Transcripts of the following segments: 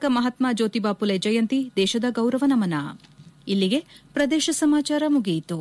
ದಿನಾಂಕ ಮಹಾತ್ಮ ಜ್ಯೋತಿಬಾ ಫುಲೆ ಜಯಂತಿ ದೇಶದ ಗೌರವ ನಮನ ಇಲ್ಲಿಗೆ ಪ್ರದೇಶ ಸಮಾಚಾರ ಮುಗಿಯಿತು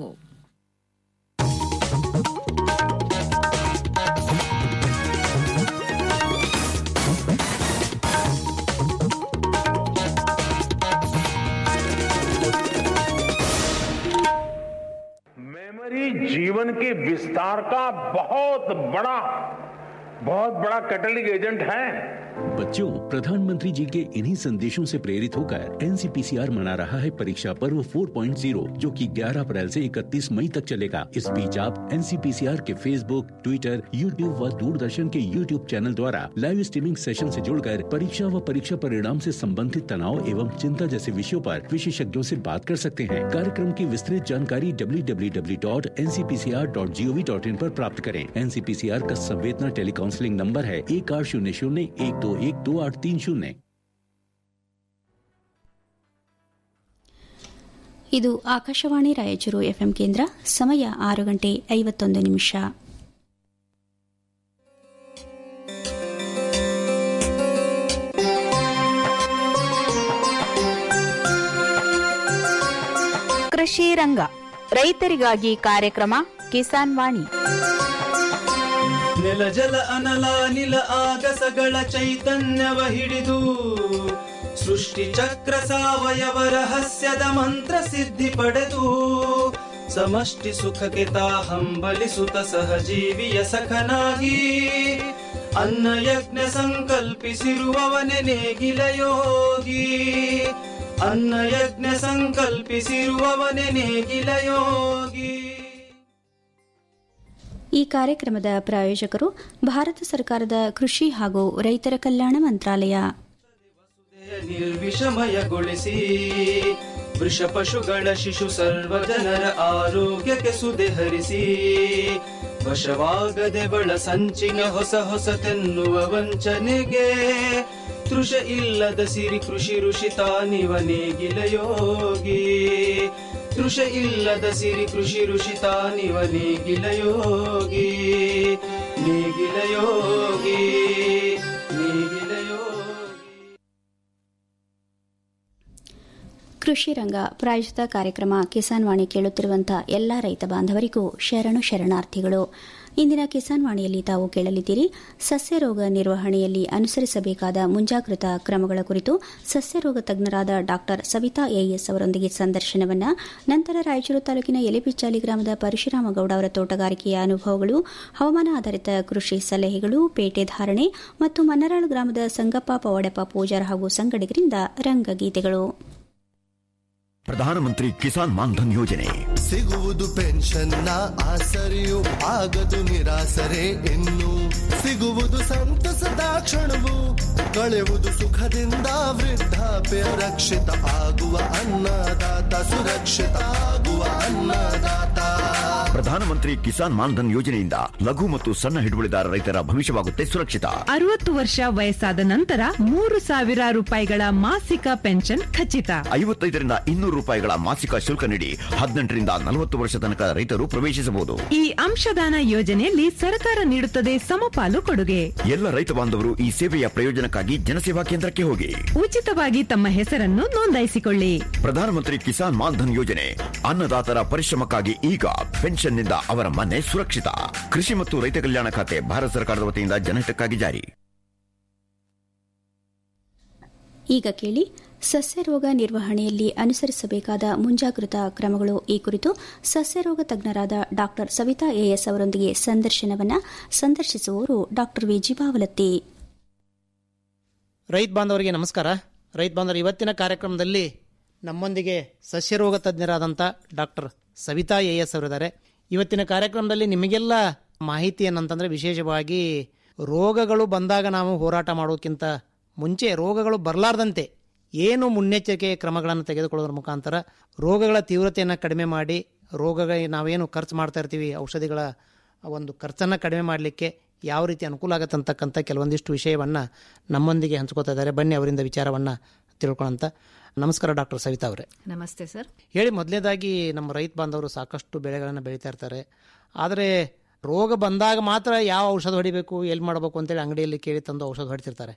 मेमोरी जीवन के विस्तार का बहुत बड़ा बहुत बड़ा कैटलिक एजेंट है बच्चों प्रधानमंत्री जी के इन्हीं संदेशों से प्रेरित होकर एनसीपीसीआर मना रहा है परीक्षा पर्व 4.0 जो कि 11 अप्रैल से 31 मई तक चलेगा इस बीच आप एनसीपीसीआर के फेसबुक ट्विटर यूट्यूब व दूरदर्शन के यूट्यूब चैनल द्वारा लाइव स्ट्रीमिंग सेशन से जुड़कर परीक्षा व परीक्षा परिणाम से संबंधित तनाव एवं चिंता जैसे विषयों पर विशेषज्ञों से बात कर सकते हैं कार्यक्रम की विस्तृत जानकारी www.ncpcr.gov.in पर प्राप्त करें एनसीपीसीआर का संवेदना टेलीकाउंसलिंग नंबर है एक आठ शून्य शून्य एक दो एक दो आठ तीन शून्य ಇದು ಆಕಾಶವಾಣಿ ರಾಯಚೂರು ಎಫ್ಎಂ ಕೇಂದ್ರ ಸಮಯ ಆರು ಗಂಟೆ ಐವತ್ತೊಂದು ನಿಮಿಷ ಕೃಷಿ ರಂಗ ರೈತರಿಗಾಗಿ ಕಾರ್ಯಕ್ರಮ ಕಿಸಾನ್ ವಾಣಿ ನೆಲ ಜಲ ಅನಲ ನಿಲ ಆಗಸಗಳ ಚೈತನ್ಯವ ಹಿಡಿದು ಸೃಷ್ಟಿ ಚಕ್ರ ಸಾವಯವ ರಹಸ್ಯದ ಮಂತ್ರ ಸಿದ್ಧಿ ಪಡೆದು ಸಮಷ್ಟಿ ಸುಖಕ್ಕೆ ತಾ ಹಂಬಲಿಸುತ್ತ ಸಹಜೀವಿಯ ಸಖನಾಗಿ ಅನ್ನ ಯಜ್ಞ ಸಂಕಲ್ಪಿಸಿರುವವನೆ ನೇಗಿಲ ಯೋಗಿ ಅನ್ನ ಯಜ್ಞ ಸಂಕಲ್ಪಿಸಿರುವವನೆ ನೇಗಿಲ ಯೋಗಿ ಈ ಕಾರ್ಯಕ್ರಮದ ಪ್ರಾಯೋಜಕರು ಭಾರತ ಸರ್ಕಾರದ ಕೃಷಿ ಹಾಗೂ ರೈತರ ಕಲ್ಯಾಣ ಮಂತ್ರಾಲಯ ನಿರ್ವಿಷಮಯಗೊಳಿಸಿ ವೃಷ ಪಶುಗಳ ಶಿಶು ಸರ್ವ ಜನರ ಆರೋಗ್ಯಕ್ಕೆ ಸುದೆ ಹರಿಸಿ ವಶವಾಗದೆ ಬಳ ಸಂಚಿನ ಹೊಸ ಹೊಸತೆನ್ನುವ ವಂಚನೆಗೆ ತೃಷ ಇಲ್ಲದ ಸಿರಿ ಕೃಷಿ ಋಷಿ ತಾನಿವ ನೇಗಿಲ ಯೋಗಿ ತೃಷ ಇಲ್ಲದ ಸಿರಿ ಕೃಷಿ ಋಷಿ ತಾನಿವ ನೇಗಿಲ ಯೋಗಿ ನೇಗಿಲ ಯೋಗಿ ನೇಗಿಲ ಯೋಗಿ ಕೃಷಿ ರಂಗ ಪ್ರಾಯೋಜಿತ ಕಾರ್ಯಕ್ರಮ ಕಿಸಾನ್ ವಾಣಿ ಕೇಳುತ್ತಿರುವಂತಹ ಎಲ್ಲ ರೈತ ಬಾಂಧವರಿಗೂ ಶರಣು ಶರಣಾರ್ಥಿಗಳು ಇಂದಿನ ಕಿಸಾನ್ ವಾಣಿಯಲ್ಲಿ ತಾವು ಕೇಳಲಿದ್ದೀರಿ ಸಸ್ಯ ರೋಗ ನಿರ್ವಹಣೆಯಲ್ಲಿ ಅನುಸರಿಸಬೇಕಾದ ಮುಂಜಾಗ್ರತಾ ಕ್ರಮಗಳ ಕುರಿತು ಸಸ್ಯ ರೋಗ ತಜ್ಞರಾದ ಡಾಕ್ಟರ್ ಸವಿತಾ ಎಎಸ್ ಅವರೊಂದಿಗೆ ಸಂದರ್ಶನವನ್ನ ನಂತರ ರಾಯಚೂರು ತಾಲೂಕಿನ ಎಲೆಬಿಚ್ಚಾಲಿ ಗ್ರಾಮದ ಪರಶುರಾಮಗೌಡ ಅವರ ತೋಟಗಾರಿಕೆಯ ಅನುಭವಗಳು ಹವಾಮಾನ ಆಧಾರಿತ ಕೃಷಿ ಸಲಹೆಗಳು ಪೇಟೆ ಧಾರಣೆ ಮತ್ತು ಮನ್ನರಾಳು ಗ್ರಾಮದ ಸಂಗಪ್ಪ ಪವಾಡಪ್ಪ ಪೂಜಾರ ಹಾಗೂ ಸಂಗಡಿಗರಿಂದ ರಂಗಗೀತೆಗಳು ಪ್ರಧಾನಮಂತ್ರಿ ಕಿಸಾನ್ ಮಾನ್ಧನ್ ಯೋಜನೆ ಸಿಗುವುದು ಪೆನ್ಷನ್ನ ಆಸರೆಯು ಆಗದು ನಿರಾಸರೆ ಇನ್ನು ಸಿಗುವುದು ಸಂತಸದ ಕ್ಷಣವು ಕಳೆಯುವುದು ಸುಖದಿಂದ ವೃದ್ಧಾಪ್ಯ ರಕ್ಷಿತ ಆಗುವ ಅನ್ನದಾತ ಸುರಕ್ಷಿತ ಆಗುವ ಅನ್ನದಾತ ಪ್ರಧಾನಮಂತ್ರಿ ಕಿಸಾನ್ ಮಾನ್ಧನ್ ಯೋಜನೆಯಿಂದ ಲಘು ಮತ್ತು ಸಣ್ಣ ಹಿಡುವಳಿದಾರ ರೈತರ ಭವಿಷ್ಯವಾಗುತ್ತೆ ಸುರಕ್ಷಿತ ಅರವತ್ತು ವರ್ಷ ವಯಸ್ಸಾದ ನಂತರ ಮೂರು ಸಾವಿರ ರೂಪಾಯಿಗಳ ಮಾಸಿಕ ಪೆನ್ಷನ್ ಖಚಿತ ಐವತ್ತೈದರಿಂದ ಇನ್ನೂರು ರೂಪಾಯಿಗಳ ಮಾಸಿಕ ಶುಲ್ಕ ನೀಡಿ ಹದಿನೆಂಟರಿಂದ ನಲವತ್ತು ವರ್ಷ ತನಕ ರೈತರು ಪ್ರವೇಶಿಸಬಹುದು ಈ ಅಂಶದಾನ ಯೋಜನೆಯಲ್ಲಿ ಸರ್ಕಾರ ನೀಡುತ್ತದೆ ಸಮಪಾಲು ಕೊಡುಗೆ ಎಲ್ಲ ರೈತ ಬಾಂಧವರು ಈ ಸೇವೆಯ ಪ್ರಯೋಜನಕ್ಕಾಗಿ ಜನಸೇವಾ ಕೇಂದ್ರಕ್ಕೆ ಹೋಗಿ ಉಚಿತವಾಗಿ ತಮ್ಮ ಹೆಸರನ್ನು ನೋಂದಾಯಿಸಿಕೊಳ್ಳಿ ಪ್ರಧಾನಮಂತ್ರಿ ಕಿಸಾನ್ ಮಾನ್ಧನ್ ಯೋಜನೆ ಅನ್ನದಾತರ ಪರಿಶ್ರಮಕ್ಕಾಗಿ ಈಗ ಪೆನ್ಷನ್ನಿಂದ ಅವರ ಮನೆ ಸುರಕ್ಷಿತ ಕೃಷಿ ಮತ್ತು ರೈತ ಕಲ್ಯಾಣ ಖಾತೆ ಭಾರತ ಸರ್ಕಾರದ ವತಿಯಿಂದ ಜನಹಿತಕ್ಕಾಗಿ ಜಾರಿ ಈಗ ಕೇಳಿ ಸಸ್ಯ ರೋಗ ನಿರ್ವಹಣೆಯಲ್ಲಿ ಅನುಸರಿಸಬೇಕಾದ ಮುಂಜಾಗೃತಾ ಕ್ರಮಗಳು ಈ ಕುರಿತು ಸಸ್ಯ ರೋಗ ತಜ್ಞರಾದ ಡಾಕ್ಟರ್ ಸವಿತಾ ಎಎಸ್ ಅವರೊಂದಿಗೆ ಸಂದರ್ಶನವನ್ನ ಸಂದರ್ಶಿಸುವವರು ಡಾಕ್ಟರ್ ವಿ ಜೀವಾವಲತ್ತಿ ರೈತ ಬಾಂಧವರಿಗೆ ನಮಸ್ಕಾರ ರೈತ ಬಾಂಧವರು ಇವತ್ತಿನ ಕಾರ್ಯಕ್ರಮದಲ್ಲಿ ನಮ್ಮೊಂದಿಗೆ ಸಸ್ಯರೋಗ ತಜ್ಞರಾದಂಥ ಡಾಕ್ಟರ್ ಸವಿತಾ ಎ ಎಸ್ ಅವರಿದ್ದಾರೆ ಇವತ್ತಿನ ಕಾರ್ಯಕ್ರಮದಲ್ಲಿ ನಿಮಗೆಲ್ಲ ಮಾಹಿತಿ ಏನಂತಂದರೆ ವಿಶೇಷವಾಗಿ ರೋಗಗಳು ಬಂದಾಗ ನಾವು ಹೋರಾಟ ಮಾಡೋಕ್ಕಿಂತ ಮುಂಚೆ ರೋಗಗಳು ಬರಲಾರ್ದಂತೆ ಏನು ಮುನ್ನೆಚ್ಚರಿಕೆ ಕ್ರಮಗಳನ್ನು ತೆಗೆದುಕೊಳ್ಳೋದ್ರ ಮುಖಾಂತರ ರೋಗಗಳ ತೀವ್ರತೆಯನ್ನು ಕಡಿಮೆ ಮಾಡಿ ರೋಗಗಳಿಗೆ ನಾವೇನು ಖರ್ಚು ಮಾಡ್ತಾ ಇರ್ತೀವಿ ಔಷಧಿಗಳ ಒಂದು ಖರ್ಚನ್ನು ಕಡಿಮೆ ಮಾಡಲಿಕ್ಕೆ ಯಾವ ರೀತಿ ಅನುಕೂಲ ಆಗತ್ತೆ ಅಂತಕ್ಕಂಥ ಕೆಲವೊಂದಿಷ್ಟು ವಿಷಯವನ್ನು ನಮ್ಮೊಂದಿಗೆ ಹಂಚ್ಕೋತಾ ಇದ್ದಾರೆ ಬನ್ನಿ ಅವರಿಂದ ವಿಚಾರವನ್ನು ತಿಳ್ಕೊಳ್ಳೋಂಥ ನಮಸ್ಕಾರ ಡಾಕ್ಟರ್ ಸವಿತಾ ಅವರೇ ನಮಸ್ತೆ ಸರ್ ಹೇಳಿ ಮೊದಲನೇದಾಗಿ ನಮ್ಮ ರೈತ ಬಾಂಧವರು ಸಾಕಷ್ಟು ಬೆಳೆಗಳನ್ನು ಬೆಳೀತಾ ಇರ್ತಾರೆ ಆದರೆ ರೋಗ ಬಂದಾಗ ಮಾತ್ರ ಯಾವ ಔಷಧ ಹೊಡಿಬೇಕು ಎಲ್ಲಿ ಮಾಡಬೇಕು ಅಂತೇಳಿ ಅಂಗಡಿಯಲ್ಲಿ ಕೇಳಿ ತಂದು ಔಷಧ ಹೊಡಿತಿರ್ತಾರೆ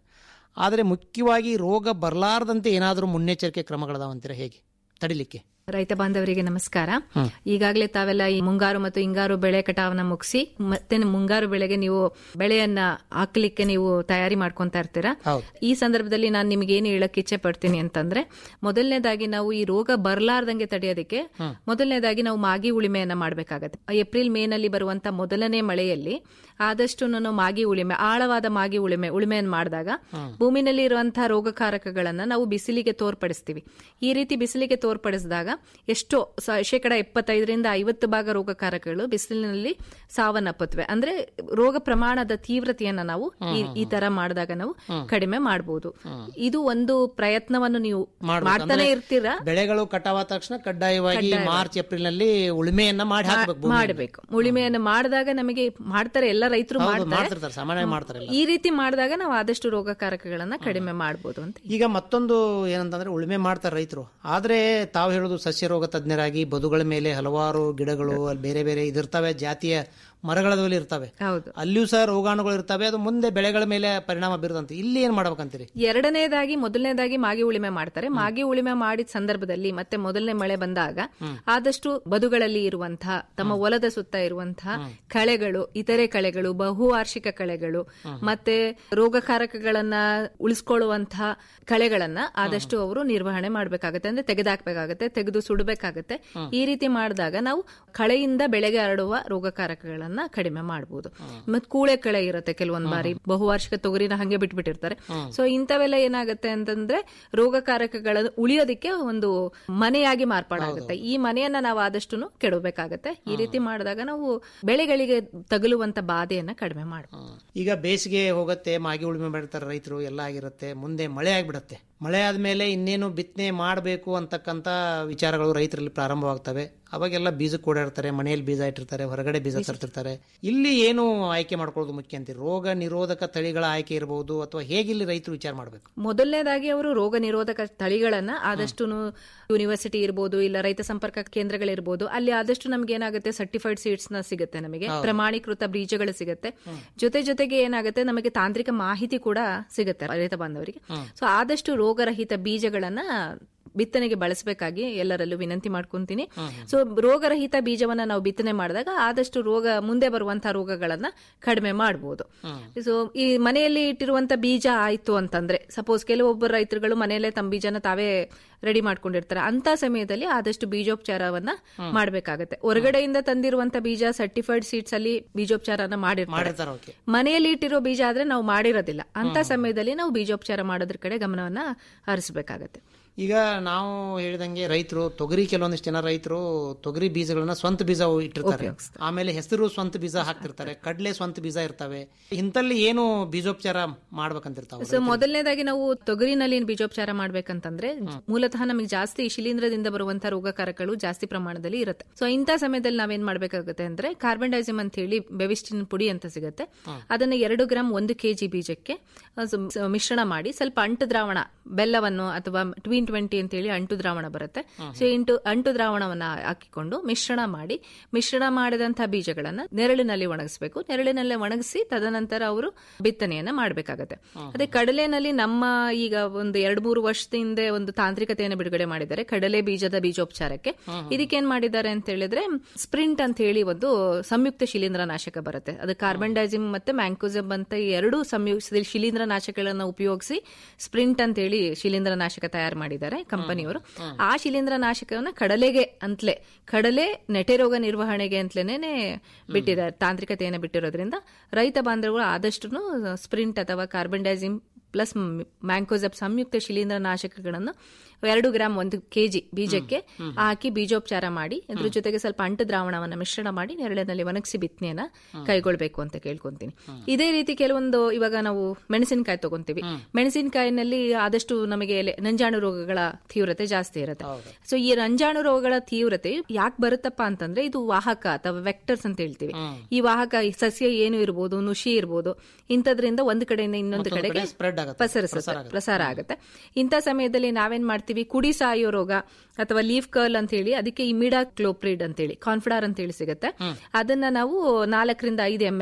ಆದರೆ ಮುಖ್ಯವಾಗಿ ರೋಗ ಬರಲಾರದಂತೆ ಏನಾದರೂ ಮುನ್ನೆಚ್ಚರಿಕೆ ಕ್ರಮಗಳದಾವಂತೀರ ಹೇಗೆ ತಡಿಲಿಕ್ಕೆ ರೈತ ಬಾಂಧವರಿಗೆ ನಮಸ್ಕಾರ ಈಗಾಗಲೇ ತಾವೆಲ್ಲ ಈ ಮುಂಗಾರು ಮತ್ತು ಹಿಂಗಾರು ಬೆಳೆ ಕಟಾವನ್ನ ಮುಗಿಸಿ ಮತ್ತೆ ಮುಂಗಾರು ಬೆಳೆಗೆ ನೀವು ಬೆಳೆಯನ್ನ ಹಾಕ್ಲಿಕ್ಕೆ ನೀವು ತಯಾರಿ ಮಾಡ್ಕೊಂತಾ ಇರ್ತೀರಾ ಈ ಸಂದರ್ಭದಲ್ಲಿ ನಾನು ನಿಮ್ಗೆ ಏನು ಹೇಳಕ್ ಇಚ್ಛೆ ಪಡ್ತೀನಿ ಅಂತಂದ್ರೆ ಮೊದಲನೇದಾಗಿ ನಾವು ಈ ರೋಗ ಬರಲಾರ್ದಂಗೆ ತಡೆಯೋದಕ್ಕೆ ಮೊದಲನೇದಾಗಿ ನಾವು ಮಾಗಿ ಉಳಿಮೆಯನ್ನ ಮಾಡಬೇಕಾಗತ್ತೆ ಏಪ್ರಿಲ್ ಮೇನಲ್ಲಿ ಬರುವಂತ ಮೊದಲನೇ ಮಳೆಯಲ್ಲಿ ಆದಷ್ಟು ನಾನು ಮಾಗಿ ಉಳಿಮೆ ಆಳವಾದ ಮಾಗಿ ಉಳಿಮೆ ಉಳಿಮೆಯನ್ನು ಮಾಡಿದಾಗ ಭೂಮಿನಲ್ಲಿ ಇರುವಂತಹ ರೋಗಕಾರಕಗಳನ್ನ ನಾವು ಬಿಸಿಲಿಗೆ ತೋರ್ಪಡಿಸ್ತೀವಿ ಈ ರೀತಿ ಬಿಸಿಲಿಗೆ ತೋರ್ಪಡಿಸಿದಾಗ ಎಷ್ಟೋ ಸ- ಶೇಕಡ ಎಪ್ಪತ್ತೈದರಿಂದ ಐವತ್ತು ಭಾಗ ರೋಗಕಾರಕಗಳು ಬಿಸಿಲಿನಲ್ಲಿ ಸಾವನ್ನಪ್ಪುತ್ತವೆ ಅಂದ್ರೆ ರೋಗ ಪ್ರಮಾಣದ ತೀವ್ರತೆಯನ್ನ ನಾವು ಈ- ಈ ತರ ಮಾಡಿದಾಗ ನಾವು ಕಡಿಮೆ ಮಾಡಬಹುದು ಇದು ಒಂದು ಪ್ರಯತ್ನವನ್ನು ನೀವು ಮಾಡ್ಬೇಕು. ಮಾಡ್ತಾನೆ ಅಂದ್ರೆ ಇರ್ತೀರಾ ಬೆಳೆಗಳು ಕಟಾವಾದ ತಕ್ಷಣ ಕಡ್ಡಾಯವಾಗಿ ಕಡ್ಡಾಯವಾಗಿ. ಮಾರ್ಚ್ ಏಪ್ರಿಲ್ ನಲ್ಲಿ ಉಳುಮೆಯನ್ನ ಮಾಡಿ ಹಾಕ್ಬೇಕು ಭೂಮಿಗೆ. ಮಾಡಬೇಕು ಉಳಿಮೆಯನ್ನು ಮಾಡಿದಾಗ ನಮಗೆ ಮಾಡ್ತಾರೆ ಎಲ್ಲ ರೈತರು ಹೌದು, ಮಾಡ್ತಾರೆ ಮಾಡ್ತಿರ್ತಾರೆ ಸಾಮಾನ್ಯವಾಗಿ ಮಾಡ್ತಾರೆ ಎಲ್ಲ. ಈ ರೀತಿ ಮಾಡಿದಾಗ ನಾವು ಆದಷ್ಟು ರೋಗಕಾರಕಗಳನ್ನ ಕಡಿಮೆ ಮಾಡಬಹುದು ಅಂತ ಈಗ ಮತ್ತೊಂದು ಏನಂತಂದ್ರೆ ಉಳುಮೆ ಮಾಡ್ತಾರೆ ರೈತರು ಆದ್ರೆ ತಾವು ಹೇಳೋದು ಸಸ್ಯ ರೋಗ ತಜ್ಞರಾಗಿ ಬದುಗಳ ಮೇಲೆ ಹಲವಾರು ಗಿಡಗಳು ಅಲ್ಲಿ ಬೇರೆ ಬೇರೆ ಇದಿರ್ತವೆ ಜಾತಿಯ ಮರಗಳಲ್ಲಿ ಇರ್ತವೆ ಹೌದು ಅಲ್ಲಿಯೂ ಸಹ ರೋಗಾಣುಗಳು ಇರ್ತವೆ ಅದು ಮುಂದೆ ಬೆಳೆಗಳ ಮೇಲೆ ಪರಿಣಾಮ ಬೀರುತ್ತಂತೆ ಇಲ್ಲಿ ಏನ್ ಮಾಡ್ಬೇಕಂತೀರಿ ಎರಡನೇದಾಗಿ ಮೊದಲನೇದಾಗಿ ಮಾಗಿ ಉಳಿಮೆ ಮಾಡ್ತಾರೆ ಮಾಗಿ ಉಳಿಮೆ ಮಾಡಿದ ಸಂದರ್ಭದಲ್ಲಿ ಮತ್ತೆ ಮೊದಲನೇ ಮಳೆ ಬಂದಾಗ ಆದಷ್ಟು ಬದುಗಳಲ್ಲಿ ಇರುವಂತಹ ತಮ್ಮ ಹೊಲದ ಸುತ್ತ ಇರುವಂತಹ ಕಳೆಗಳು ಇತರೆ ಕಳೆಗಳು ಬಹುವಾರ್ಷಿಕ ಕಳೆಗಳು ಮತ್ತೆ ರೋಗಕಾರಕಗಳನ್ನ ಉಳಿಸ್ಕೊಳ್ಳುವಂತಹ ಕಳೆಗಳನ್ನ ಆದಷ್ಟು ಅವರು ನಿರ್ವಹಣೆ ಮಾಡಬೇಕಾಗತ್ತೆ ಅಂದ್ರೆ ತೆಗೆದಾಕ್ಬೇಕಾಗತ್ತೆ ತೆಗೆದು ಸುಡಬೇಕಾಗತ್ತೆ ಈ ರೀತಿ ಮಾಡಿದಾಗ ನಾವು ಕಳೆಯಿಂದ ಬೆಳೆಗೆ ಹರಡುವ ರೋಗಕಾರಕಗಳನ್ನ ಕಡಿಮೆ ಮಾಡಬಹುದು ಮತ್ ಕೂಳೆ ಕಳೆ ಇರುತ್ತೆ ಕೆಲವೊಂದ್ ಬಾರಿ ಬಹುವಾರ್ಷಿಕ ತೊಗರಿನ ಹಂಗೆ ಬಿಟ್ಬಿಟ್ಟಿರ್ತಾರೆ ಸೊ ಇಂಥವೆಲ್ಲ ಏನಾಗುತ್ತೆ ಅಂತಂದ್ರೆ ರೋಗಕಾರಕಗಳನ್ನು ಉಳಿಯೋದಕ್ಕೆ ಒಂದು ಮನೆಯಾಗಿ ಮಾರ್ಪಾಡಾಗುತ್ತೆ ಈ ಮನೆಯನ್ನ ನಾವು ಆದಷ್ಟು ಕೆಡಬೇಕಾಗತ್ತೆ ಈ ರೀತಿ ಮಾಡಿದಾಗ ನಾವು ಬೆಳೆಗಳಿಗೆ ತಗುಲುವಂತ ಬಾಧೆಯನ್ನ ಕಡಿಮೆ ಮಾಡಬಹುದು ಈಗ ಬೇಸಿಗೆ ಹೋಗುತ್ತೆ ಮಾಗಿ ಉಳುಮೆ ಮಾಡ್ತಾರೆ ರೈತರು ಎಲ್ಲ ಆಗಿರುತ್ತೆ ಮುಂದೆ ಮಳೆ ಆಗ್ಬಿಡತ್ತೆ ಮಳೆ ಆದ್ಮೇಲೆ ಇನ್ನೇನು ಬಿತ್ತನೆ ಮಾಡಬೇಕು ಅಂತಕ್ಕಂಥ ವಿಚಾರಗಳು ರೈತರಲ್ಲಿ ಪ್ರಾರಂಭವಾಗ್ತವೆ ಅವಾಗೆಲ್ಲ ಬೀಜಕ್ಕೆ ಓಡಾಡ್ತಾರೆ ಮನೆಯಲ್ಲಿ ಬೀಜ ಇಟ್ಟಿರ್ತಾರೆ ಹೊರಗಡೆ ಬೀಜ ತರ್ತಿರ್ತಾರೆ ಇಲ್ಲಿ ಏನು ಆಯ್ಕೆ ಮಾಡ್ಕೊಳ್ಳೋದು ಮುಖ್ಯ ಅಂತೀರಿ ರೋಗ ನಿರೋಧಕ ತಳಿಗಳ ಆಯ್ಕೆ ಇರಬಹುದು ಅಥವಾ ಹೇಗೆ ಇಲ್ಲಿ ರೈತರು ವಿಚಾರ ಮಾಡಬೇಕು ಮೊದಲನೇದಾಗಿ ಅವರು ರೋಗ ನಿರೋಧಕ ತಳಿಗಳನ್ನ ಆದಷ್ಟು ಯೂನಿವರ್ಸಿಟಿ ಇರ್ಬೋದು ಇಲ್ಲ ರೈತ ಸಂಪರ್ಕ ಕೇಂದ್ರಗಳಿರ್ಬೋದು ಅಲ್ಲಿ ಆದಷ್ಟು ನಮ್ಗೆ ಏನಾಗುತ್ತೆ ಸರ್ಟಿಫೈಡ್ ಸೀಡ್ಸ್ ನ ಸಿಗುತ್ತೆ ನಮಗೆ ಪ್ರಮಾಣೀಕೃತ ಬೀಜಗಳು ಸಿಗುತ್ತೆ ಜೊತೆ ಜೊತೆಗೆ ಏನಾಗುತ್ತೆ ನಮಗೆ ತಾಂತ್ರಿಕ ಮಾಹಿತಿ ಕೂಡ ಸಿಗುತ್ತೆ ರೈತ ಬಾಂಧವರಿಗೆ ಸೊ ಆದಷ್ಟು ರೋಗರಹಿತ ಬೀಜಗಳನ್ನ ಬಿತ್ತನೆಗೆ ಬಳಸಬೇಕಾಗಿ ಎಲ್ಲರಲ್ಲೂ ವಿನಂತಿ ಮಾಡ್ಕೊಂತೀನಿ ಸೊ ರೋಗರಹಿತ ಬೀಜವನ್ನ ನಾವು ಬಿತ್ತನೆ ಮಾಡಿದಾಗ ಆದಷ್ಟು ರೋಗ ಮುಂದೆ ಬರುವಂತಹ ರೋಗಗಳನ್ನ ಕಡಿಮೆ ಮಾಡಬಹುದು ಸೊ ಈ ಮನೆಯಲ್ಲಿ ಇಟ್ಟಿರುವಂತ ಬೀಜ ಆಯ್ತು ಅಂತಂದ್ರೆ ಸಪೋಸ್ ಕೆಲವೊಬ್ಬರು ರೈತರುಗಳು ಮನೆಯಲ್ಲೇ ತಮ್ಮ ಬೀಜನ ತಾವೇ ರೆಡಿ ಮಾಡ್ಕೊಂಡಿರ್ತಾರೆ ಅಂತ ಸಮಯದಲ್ಲಿ ಆದಷ್ಟು ಬೀಜೋಪಚಾರವನ್ನ ಮಾಡಬೇಕಾಗತ್ತೆ ಹೊರಗಡೆಯಿಂದ ತಂದಿರುವಂತ ಬೀಜ ಸರ್ಟಿಫೈಡ್ ಸೀಡ್ಸ್ ಅಲ್ಲಿ ಬೀಜೋಪಚಾರನ ಮಾಡಿರ್ತಾರೆ ಮಾಡಿರ್ತಾರೆ ಓಕೆ ಮನೆಯಲ್ಲಿ ಇಟ್ಟಿರೋ ಬೀಜ ಆದ್ರೆ ನಾವು ಮಾಡಿರೋದಿಲ್ಲ ಅಂತ ಸಮಯದಲ್ಲಿ ನಾವು ಬೀಜೋಪಚಾರ ಮಾಡೋದ್ರ ಕಡೆ ಗಮನವನ್ನ ಹರಿಸಬೇಕಾಗತ್ತೆ ಈಗ ನಾವು ಹೇಳಿದಂಗೆ ರೈತರು ತೊಗರಿ ಕೆಲವೊಂದಿಷ್ಟು ಜನ ರೈತರು ತೊಗರಿ ಬೀಜಗಳನ್ನ ಸ್ವಂತ ಬೀಜ ಇಟ್ಟಿರ್ತಾರೆ ಆಮೇಲೆ ಹೆಸರು ಸ್ವಂತ ಬೀಜ ಹಾಕ್ತಿರ್ತಾರೆ ಕಡ್ಲೆ ಸ್ವಂತ ಬೀಜ ಇರ್ತವೆ ಇಂತಲ್ಲಿ ಏನು ಬೀಜೋಪಚಾರ ಮಾಡ್ಬೇಕಂತಿರ್ತಾವೆ ಸೊ ಮೊದಲನೇದಾಗಿ ನಾವು ತೊಗರಿನಲ್ಲಿ ಬೀಜೋಪಚಾರ ಮಾಡ್ಬೇಕಂತಂದ್ರೆ ಮೂಲತಃ ನಮಗೆ ಜಾಸ್ತಿ ಶಿಲೀಂಧ್ರದಿಂದ ಬರುವಂತಹ ರೋಗಕಾರಕಗಳು ಜಾಸ್ತಿ ಪ್ರಮಾಣದಲ್ಲಿ ಇರುತ್ತೆ ಸೊ ಇಂಥ ಸಮಯದಲ್ಲಿ ನಾವೇನ್ ಮಾಡ್ಬೇಕಾಗುತ್ತೆ ಅಂದ್ರೆ ಕಾರ್ಬನ್ ಡೈಸಿಮ್ ಅಂತ ಹೇಳಿ ಬೆವಿಸ್ಟಿನ್ ಪುಡಿ ಅಂತ ಸಿಗುತ್ತೆ ಅದನ್ನ ಎರಡು ಗ್ರಾಮ್ ಒಂದು ಕೆಜಿ ಬೀಜಕ್ಕೆ ಆ, ಸ- ಸ- ಮಿಶ್ರಣ ಮಾಡಿ ಸ್ವಲ್ಪ ಅಂಟು ದ್ರಾವಣ ಬೆಲ್ಲವನ್ನು ಅಥವಾ ಟ್ವೀನ್ ಟ್ವೆಂಟಿ ಅಂತ ಹೇಳಿ ಅಂಟು ದ್ರಾವಣ ಬರುತ್ತೆ ಸೊ ಇಂಟು ಅಂಟು ದ್ರಾವಣವನ್ನ ಹಾಕಿಕೊಂಡು ಮಿಶ್ರಣ ಮಾಡಿ ಮಿಶ್ರಣ ಮಾಡಿದಂತಹ ಬೀಜಗಳನ್ನ ನೆರಳಿನಲ್ಲಿ ಒಣಗಿಸಬೇಕು ನೆರಳಿನಲ್ಲಿ ಒಣಗಿಸಿ ತದನಂತರ ಅವರು ಬಿತ್ತನೆಯನ್ನ ಮಾಡಬೇಕಾಗತ್ತೆ ಅದೇ ಕಡಲೆನಲ್ಲಿ ನಮ್ಮ ಈಗ ಒಂದು ಎರಡು ಮೂರು ವರ್ಷದ ಹಿಂದೆ ಒಂದು ತಾಂತ್ರಿಕತೆಯನ್ನು ಬಿಡುಗಡೆ ಮಾಡಿದ್ದಾರೆ ಕಡಲೆ ಬೀಜದ ಬೀಜೋಪಚಾರಕ್ಕೆ ಇದಕ್ಕೇನ್ ಮಾಡಿದ್ದಾರೆ ಅಂತ ಹೇಳಿದ್ರೆ ಸ್ಪ್ರಿಂಟ್ ಅಂತ ಹೇಳಿ ಒಂದು ಸಂಯುಕ್ತ ಶಿಲೀಂಧ್ರ ನಾಶಕ ಬರುತ್ತೆ ಅದು ಕಾರ್ಬನ್ ಡೈಸಿಮ್ ಮತ್ತೆ ಮ್ಯಾಂಕೋಸಮ್ ಅಂತ ಈ ಎರಡು ಸಂಯುಕ್ತ ಶಿಲೀಂಧ್ರ ನಾಶಕಗಳನ್ನ ಉಪಯೋಗಿಸಿ ಸ್ಪ್ರಿಂಟ್ ಅಂತ ಹೇಳಿ ಶಿಲೀಂಧ್ರ ನಾಶಕ ತಯಾರು ಮಾಡಿದ್ದಾರೆ ಕಂಪನಿಯವರು ಆ ಶಿಲೀಂಧ್ರ ನಾಶಕವನ್ನ ಕಡಲೆಗೆ ಅಂತಲೇ ಕಡಲೆ ನೆಟೆ ರೋಗ ನಿರ್ವಹಣೆಗೆ ಅಂತಲೇನೆ ಬಿಟ್ಟಿದ್ದಾರೆ ತಾಂತ್ರಿಕತೆಯನ್ನು ಬಿಟ್ಟಿರೋದ್ರಿಂದ ರೈತ ಬಾಂಧವಗಳು ಆದಷ್ಟು ಸ್ಪ್ರಿಂಟ್ ಅಥವಾ ಕಾರ್ಬನ್ ಡೈಸಿಮ್ ಪ್ಲಸ್ ಮ್ಯಾಂಕೋಸೆಪ್ ಸಂಯುಕ್ತ ಶಿಲೀಂಧ್ರ ನಾಶಕಗಳನ್ನು ಎರಡು ಗ್ರಾಮ್ ಒಂದು ಕೆಜಿ ಬೀಜಕ್ಕೆ ಹಾಕಿ ಬೀಜೋಪಚಾರ ಮಾಡಿ ಅದ್ರ ಜೊತೆಗೆ ಸ್ವಲ್ಪ ಅಂಟು ದ್ರಾವಣವನ್ನ ಮಿಶ್ರಣ ಮಾಡಿ ನೆರಳಿನಲ್ಲಿ ಒಣಗಿಸಿ ಬಿತ್ತನೆಯನ್ನ ಕೈಗೊಳ್ಬೇಕು ಅಂತ ಕೇಳ್ಕೊಂತೀನಿ ಇದೇ ರೀತಿ ಕೆಲವೊಂದು ಇವಾಗ ನಾವು ಮೆಣಸಿನಕಾಯಿ ತಗೊಂತೀವಿ ಮೆಣಸಿನಕಾಯಿನಲ್ಲಿ ಆದಷ್ಟು ನಮಗೆ ಎಲೆ- ನಂಜಾಣು ರೋಗಗಳ ತೀವ್ರತೆ ಜಾಸ್ತಿ ಇರುತ್ತೆ ಸೊ ಈ ನಂಜಾಣು ರೋಗಗಳ ತೀವ್ರತೆ ಯಾಕೆ ಬರುತ್ತಪ್ಪ ಅಂತಂದ್ರೆ ಇದು ವಾಹಕ ಅಥವಾ ವೆಕ್ಟರ್ಸ್ ಅಂತ ಹೇಳ್ತೀವಿ ಈ ವಾಹಕ ಈ ಸಸ್ಯ ಏನು ಇರ್ಬೋದು ನುಷಿ ಇರ್ಬೋದು ಇಂಥದ್ರಿಂದ ಒಂದು ಕಡೆಯಿಂದ ಇನ್ನೊಂದು ಕಡೆಗೆ ಸ್ಪ್ರೆಡ್ ಆಗುತ್ತೆ ಪಸರಿಸುತ್ತೆ ಪ್ರಸಾರ ಆಗುತ್ತೆ ಇಂಥ ಸಮಯದಲ್ಲಿ ನಾವೇನ್ ಮಾಡ್ತೀವಿ ಕುಡಿ ಸಾಯೋ ರೋಗ ಅಥವಾ ಲೀಫ್ ಕರ್ಲ್ ಅಂತ ಹೇಳಿ ಅದಕ್ಕೆ ಇಮಿಡಾ ಕ್ಲೋಪ್ರಿಡ್ ಅಂತ ಹೇಳಿ ಕಾನ್ಫಿಡಾರ್ ಅಂತ ಹೇಳಿ ಸಿಗುತ್ತೆ ಅದನ್ನ ನಾವು ನಾಲ್ಕರಿಂದ ಐದು ಎಂ ಎಲ್